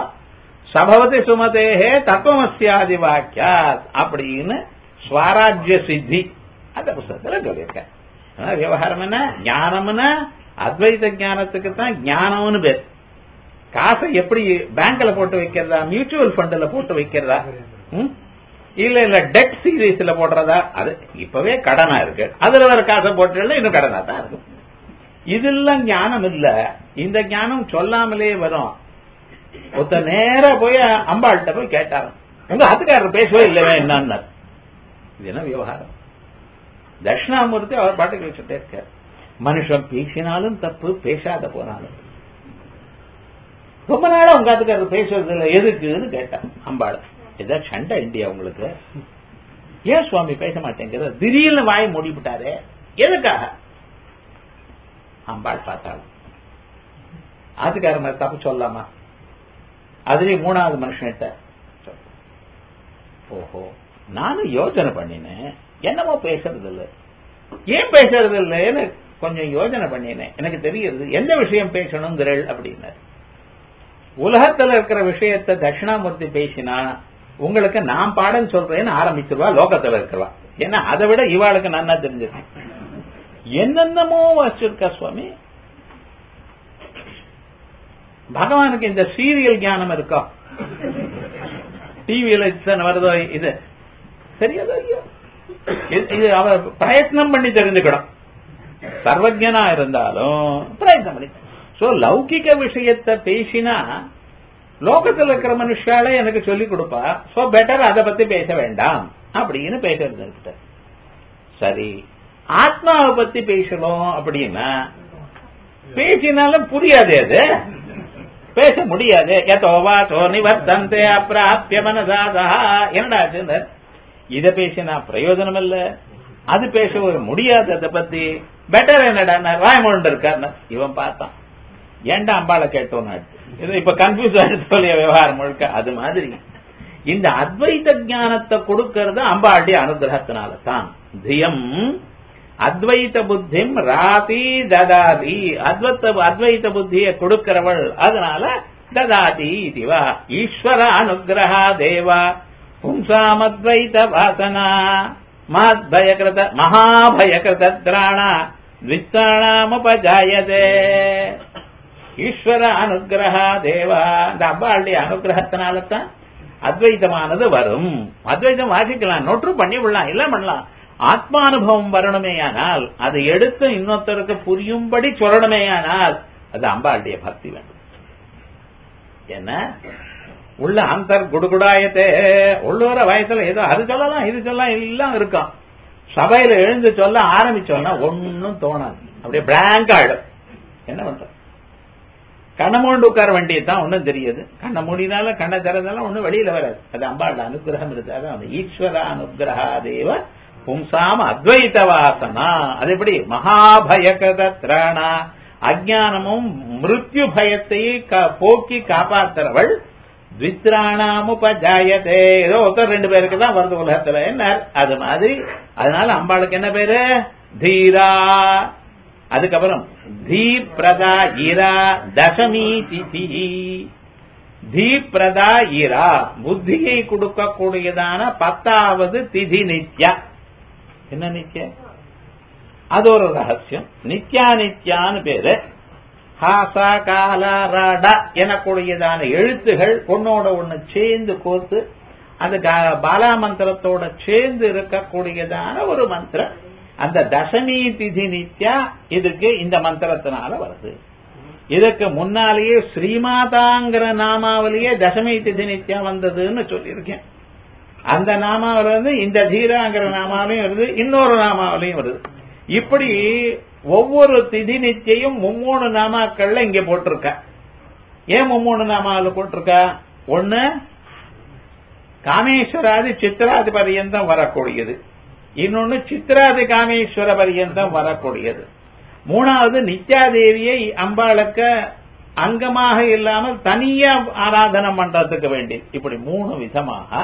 A: சபவதி சுமதேகே தத்துவமசியாதி வாக்கியாத் அப்படின்னு ஸ்வராஜ்ய சித்தி அந்த புஸ்தகத்துல சொல்லியிருக்கேன் விவகாரம் என்ன ஞானம்னா அத்வைத ஞானத்துக்கு தான் ஞானம்னு பேர் காசை எப்படி பேங்க்ல போட்டு வைக்கிறதா மியூச்சுவல் ஃபண்ட்ல போட்டு வைக்கிறதா இல்ல இல்ல டெட் சீரீஸ்ல போடுறதா அது இப்பவே கடனா இருக்கு அதுல வேற காசை போட்டு இன்னும் கடனா தான் இருக்கும் இதெல்லாம் ஞானம் இல்ல இந்த ஞானம் சொல்லாமலே வரும் ஒருத்த நேர போய் அம்பாள்கிட்ட போய் கேட்டாராம் உங்க ஆத்துக்காரர் பேசவே இல்லவே என்னன்னு இது என்ன விவகாரம் தட்சிணாமூர்த்தி அவர் பாட்டுக்கு வச்சுட்டே இருக்கார் மனுஷன் பேசினாலும் தப்பு பேசாத போனாலும் ரொம்ப நாளா உங்க ஆத்துக்காரர் பேசுறது இல்லை எதுக்குன்னு கேட்டான் அம்பாள் ஏதாவது சண்டை இந்தியா உங்களுக்கு ஏன் சுவாமி பேச மாட்டேங்கிற திடீர்னு வாய் மூடிவிட்டாரு எதுக்காக அம்பாள் பார்த்தாலும் ஆத்துக்காரன் தப்பு சொல்லலாமா அதுலயும் மூணாவது மனுஷன்கிட்ட ஓஹோ நானும் யோசனை பண்ணினேன் என்னமோ பேசுறது இல்ல ஏன் பேசுறது இல்லைன்னு கொஞ்சம் யோசனை பண்ணினேன் எனக்கு தெரியுது எந்த விஷயம் பேசணுங்கிறள் அப்படின்னு உலகத்துல இருக்கிற விஷயத்தை தட்சிணாமூர்த்தி பேசினா உங்களுக்கு நான் பாடம் சொல்றேன்னு ஆரம்பிச்சிருவா லோகத்துல இருக்கலாம் ஏன்னா அதை விட இவாளுக்கு நன்னா தெரிஞ்சிருக்கு என்னென்னமோ வச்சிருக்கா சுவாமி பகவானுக்கு இந்த சீரியல் ஞானம் இருக்கா டிவியில இத்தனை வருதோ இது சரியாதோ ஐயோ இது அவர் பிரயத்னம் பண்ணி தெரிஞ்சுக்கணும் சர்வஜனா இருந்தாலும் பிரயத்னம் பண்ணி சோ லௌகிக விஷயத்தை பேசினா லோகத்தில் இருக்கிற மனுஷாலே எனக்கு சொல்லிக் கொடுப்பா சோ பெட்டர் அதை பத்தி பேச வேண்டாம் அப்படின்னு பேசுறது சரி ஆத்மாவை பத்தி பேசணும் அப்படின்னா பேசினாலும் புரியாது அது பேச முடியாது எதோவா சோ நிவர்த்தந்தே அப்பிராப்பிய மனதாதா என்னடா இத பேசினா பிரயோஜனம் இல்ல அது பேச ஒரு முடியாது அதை பத்தி பெட்டர் என்னடா வாய்மொழண்டு இருக்கார் இவன் பார்த்தான் ஏண்டா அம்பாளை கேட்டோம் இது இப்ப கன்ஃபியூஸ் ஆயிடுச்சு சொல்லிய விவகாரம் முழுக்க அது மாதிரி இந்த அத்வைத ஞானத்தை கொடுக்கறது அம்பாளுடைய அனுகிரகத்தினால தான் தியம் அத்வைத புத்திம் ராதி ததாதி அத்வைத்த அத்வைத புத்தியை கொடுக்கிறவள் அதனால ததாதி இதுவா ஈஸ்வர அனுகிரகா தேவா பும்சாமத்வைத வாசனா மத்பயகிருத மகாபயகிருத திராணா வித்தாணாமுபஜாயதே ஈஸ்வர அனுகிரகா தேவா இந்த அம்பாளுடைய அனுகிரகத்தினால்தான் அத்வைதமானது வரும் அத்வைதம் வாசிக்கலாம் நோட்டு பண்ணி விடலாம் இல்ல பண்ணலாம் ஆத்மானுபவம் வரணுமேயானால் அதை எடுத்து இன்னொருத்தருக்கு புரியும்படி சொல்லணுமேயானால் அது அம்பாளுடைய பக்தி வேண்டும் என்ன உள்ள அந்தர் குடுகுடாயத்தே உள்ளூர வயசுல ஏதோ அது சொல்லலாம் இது சொல்லலாம் எல்லாம் இருக்கும் சபையில எழுந்து சொல்ல ஆரம்பிச்சோம்னா ஒன்னும் தோணாது அப்படியே பிளாங்க் ஆயிடும் என்ன பண்ற கண்ணை மூண்டு உட்கார வேண்டியதுதான் ஒன்னும் தெரியுது கண்ணை மூடினால கண்ணை திறந்தாலும் ஒன்னும் வெளியில வராது அது அம்பாளோட அனுகிரகம் இருந்தாதான் அந்த ஈஸ்வர அனுகிரகா தேவ பும்சாம அத்வைத வாசனா அது எப்படி மகாபயகத திராணா அஜானமும் மிருத்யு பயத்தை போக்கி காப்பாத்துறவள் வித்ராணாமுபஜாயதே ஏதோ ஒருத்தர் ரெண்டு பேருக்கு தான் வருது உலகத்துல என்ன அது மாதிரி அதனால அம்பாளுக்கு என்ன பேரு தீரா அதுக்கப்புறம் தீ பிரதா இரா தசமி திதி தீ பிரதா இரா புத்தியை கொடுக்கக்கூடியதான பத்தாவது திதி நித்யா என்ன நித்யா அது ஒரு ரகசியம் நித்யா நித்யான்னு பேரு ஹாசா கால ரட எனக்கூடியதான எழுத்துகள் பொண்ணோட ஒண்ணு சேர்ந்து கோர்த்து அந்த பாலா மந்திரத்தோட சேர்ந்து இருக்கக்கூடியதான ஒரு மந்திரம் அந்த தசமி திதி நித்யா இதுக்கு இந்த மந்திரத்தினால வருது இதுக்கு முன்னாலேயே ஸ்ரீமாதாங்கிற நாமாவிலேயே தசமி திதி நித்யா வந்ததுன்னு சொல்லியிருக்கேன் அந்த நாமாவில இருந்து இந்த தீராங்கிற நாமாவிலையும் வருது இன்னொரு நாமாவிலையும் வருது இப்படி ஒவ்வொரு திதி நித்தியும் மும்மூணு நாமாக்கள்ல இங்க போட்டிருக்க ஏன் மும்மூணு நாமாவில் போட்டிருக்கா ஒண்ணு காமேஸ்வராதி சித்திராதி பரியந்தம் வரக்கூடியது இன்னொன்னு சித்திராதி காமேஸ்வர பரியந்தம் வரக்கூடியது மூணாவது நித்யாதேவியை அம்பாளுக்கு அங்கமாக இல்லாமல் தனியா ஆராதனம் பண்றதுக்கு வேண்டி இப்படி மூணு விதமாக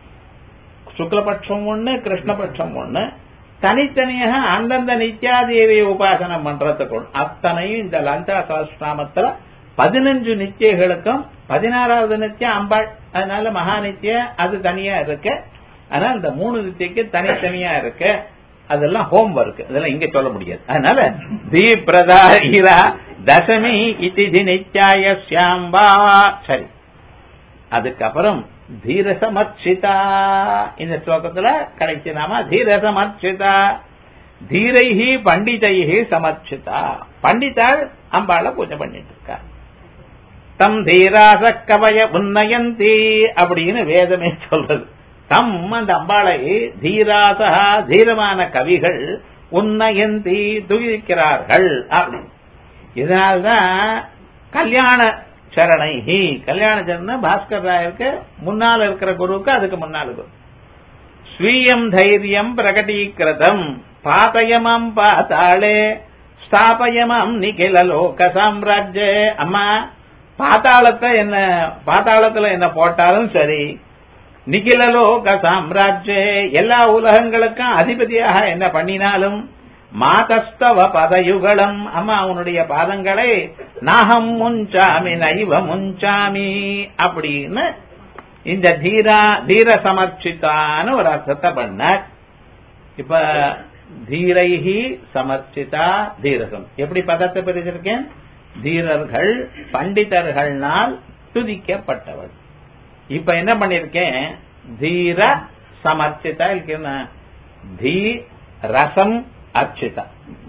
A: சுக்லபட்சம் ஒண்ணு கிருஷ்ணபட்சம் ஒண்ணு தனித்தனியாக அந்தந்த நித்யாதேவியை உபாசனம் பண்றதுக்கு அத்தனையும் இந்த லங்கா சாஸ்திராமத்துல பதினஞ்சு நித்தியங்களுக்கும் பதினாறாவது நித்தியம் அம்பாள் அதனால மகா நித்திய அது தனியா இருக்கு ஆனா இந்த மூணு நித்தியக்கு தனித்தனியா இருக்கு அதெல்லாம் ஹோம் ஒர்க் அதெல்லாம் இங்க சொல்ல முடியாது அதனால தீபிரதா ஈரா தசமி இதிதி நித்யாய சியாம்பா சரி அதுக்கப்புறம் தீரசமர்ச்சிதா இந்த ஸ்லோகத்துல கடைசி நாம தீரசமர்ச்சிதா தீரைஹி பண்டிதைஹி சமர்ச்சிதா பண்டிதாள் அம்பாள பூஜை பண்ணிட்டு இருக்கா தம் தீராச கவய உன்னயந்தி அப்படின்னு வேதமே சொல்றது தம் அந்த அம்பாளை தீராசா தீரமான கவிகள் உன்னயந்தி துதிக்கிறார்கள் அப்படி இதனால்தான் கல்யாண சரணைஹி கல்யாண சரண பாஸ்கர் ராயருக்கு முன்னால் இருக்கிற குருவுக்கு அதுக்கு முன்னால் குரு ஸ்வீயம் தைரியம் பிரகடீகிருதம் பாதயமம் பாத்தாளே ஸ்தாபயமம் நிகில லோக சாம்ராஜ்ய அம்மா பாத்தாளத்தை என்ன பாத்தாளத்துல என்ன போட்டாலும் சரி நிகிலலோக சாம்ராஜ்யே எல்லா உலகங்களுக்கும் அதிபதியாக என்ன பண்ணினாலும் மாதஸ்தவ பதயுகலம் அம்மா உன்னுடைய பாதங்களை நாகம் முஞ்சாமி நைவ முஞ்சாமி அப்படின்னு இந்த தீரா தீர சமர்ச்சித்தான்னு ஒரு அர்த்தத்தை பண்ணார் இப்ப தீரைஹி சமர்ச்சிதா தீரசம் எப்படி பதத்தை பிரிச்சிருக்கேன் தீரர்கள் பண்டிதர்கள்னால் துதிக்கப்பட்டவர் இப்ப என்ன பண்ணிருக்கேன் தீர சமர்ச்சிதா இருக்குன்னா தீ ரசம் அர்ச்சிதா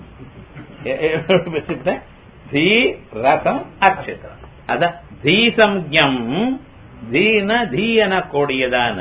A: தீ ரசம் அர்ச்சிதா அதான் தீசம்யம் தீன தீயன கூடியதான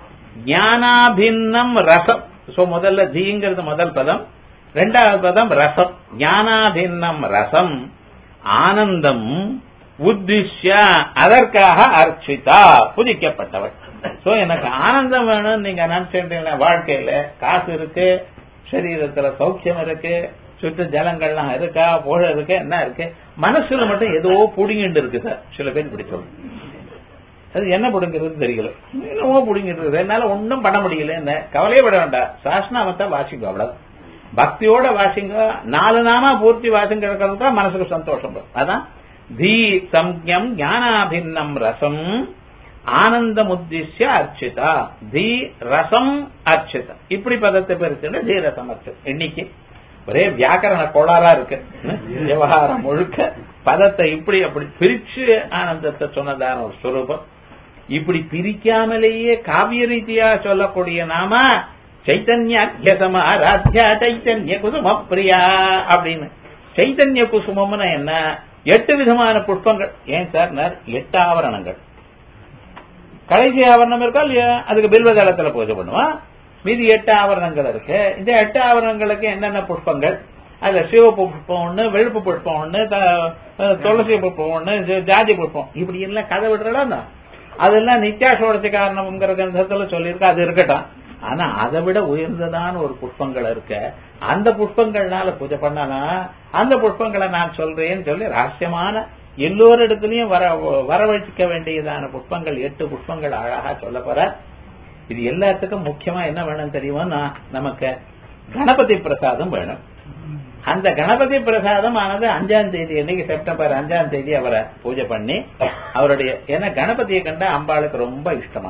A: ஞானாபின்னம் ரசம் சோ முதல்ல தீங்கிறது முதல் பதம் ரெண்டாவது பதம் ரசம் ஞானாபின்னம் ரசம் ஆனந்தம் உத்திஷ்ய அதற்காக அர்ச்சிதா புதிக்கப்பட்டவர் சோ எனக்கு ஆனந்தம் வேணும்னு நீங்க நினைச்சிட்டீங்களா வாழ்க்கையில காசு இருக்கு சரீரத்துல சௌக்கியம் இருக்கு சுற்று ஜலங்கள்லாம் இருக்கா புகழ் இருக்கு என்ன இருக்கு மனசுல மட்டும் ஏதோ புடிங்கிட்டு இருக்கு சார் சில பேர் பிடிச்சோம் அது என்ன புடுங்கிறது தெரியல என்னமோ புடுங்கிட்டு இருக்குது என்னால ஒன்னும் பண்ண முடியல என்ன கவலையே பட வேண்டாம் சாஸ்னாமத்தை வாசிங்க அவ்வளவு பக்தியோட வாசிங்க நாலு நாமா பூர்த்தி வாசிங்க தான் மனசுக்கு சந்தோஷம் வரும் அதான் தீ சம்யம் ஞானாபின்னம் ரசம் ஆனந்தம் உத்திஷ்ய அர்ச்சிதா தீ ரசம் அர்ச்சிதா இப்படி பதத்தை பெருச்சுன்னு தீ ரசம் அர்ச்சிதா இன்னைக்கு ஒரே வியாக்கரண கோளாறா இருக்கு விவகாரம் முழுக்க பதத்தை இப்படி அப்படி பிரிச்சு ஆனந்தத்தை சொன்னதான ஒரு சுரூபம் இப்படி பிரிக்காமலேயே காவிய ரீதியா சொல்லக்கூடிய நாம சைத்தன்யாத்தியசமாராத்யா சைத்தன்ய குசும பிரியா அப்படின்னு சைத்தன்ய குசுமம்னு என்ன எட்டு விதமான புஷ்பங்கள் ஏன் சார் எட்டு ஆவரணங்கள் கடைசி ஆவரணம் இருக்கா இல்லையா அதுக்கு பில்வதளத்துல பூஜை பண்ணுவான் மீதி எட்டு ஆவரணங்கள் இருக்கு இந்த எட்டு ஆவரணங்களுக்கு என்னென்ன புஷ்பங்கள் அதுல சிவப்பு புஷ்பம் ஒண்ணு வெளுப்பு புஷ்பம் ஒண்ணு துளசி புஷ்பம் ஒண்ணு ஜாதி புஷ்பம் இப்படி எல்லாம் கதை விடுறா அதெல்லாம் நித்யாசோடசி காரணம்ங்கிற கிரந்தத்துல சொல்லியிருக்க அது இருக்கட்டும் ஆனா அதை விட உயர்ந்ததான ஒரு புஷ்பங்கள் இருக்கு அந்த புஷ்பங்கள்னால பூஜை பண்ணலாம் அந்த புஷ்பங்களை நான் சொல்றேன்னு சொல்லி ரகசியமான எல்லோரிடத்துலயும் வர வரவழைக்க வேண்டியதான புஷ்பங்கள் எட்டு புஷ்பங்கள் அழகா சொல்ல போற இது எல்லாத்துக்கும் முக்கியமா என்ன வேணும் தெரியுமா நமக்கு கணபதி பிரசாதம் வேணும் அந்த கணபதி பிரசாதம் ஆனது அஞ்சாம் தேதி இன்னைக்கு செப்டம்பர் அஞ்சாம் தேதி அவரை பூஜை பண்ணி அவருடைய ஏன்னா கணபதியை கண்ட அம்பாளுக்கு ரொம்ப இஷ்டமா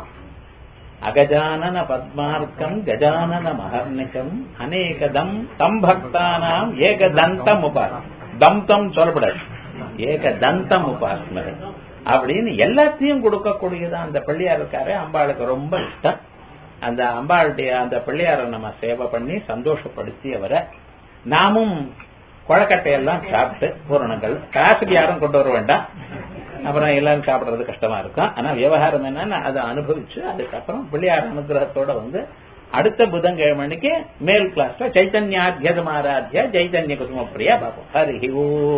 A: அகஜானன பத்மார்க்கம் கஜானன மகர்ணிகம் அநேகதம் தம் பக்தானாம் ஏக தந்தம் உபாஸ் தம் தம் சொல்லப்படாது ஏக தந்தம் உபாஸ்மரை அப்படின்னு எல்லாத்தையும் கொடுக்கக்கூடியதான் அந்த பிள்ளையார் இருக்காரு அம்பாளுக்கு ரொம்ப இஷ்டம் அந்த அம்பாளுடைய அந்த பிள்ளையாரை நம்ம சேவை பண்ணி சந்தோஷப்படுத்தி அவரை நாமும் குழக்கட்டையெல்லாம் சாப்பிட்டு பூரணங்கள் காசுக்கு யாரும் கொண்டு வர வேண்டாம் அப்புறம் எல்லாரும் சாப்பிடுறது கஷ்டமா இருக்கும் ஆனா விவகாரம் என்னன்னா அதை அனுபவிச்சு அதுக்கப்புறம் பிள்ளையார் அனுகிரகத்தோட வந்து அடுத்த புதன்கிழமைக்கு மேல் கிளாஸ்ல சைத்தன்யாத்தியதமாராத்தியா சைத்தன்ய குசும பிரியா பார்ப்போம் ஹரி ஓ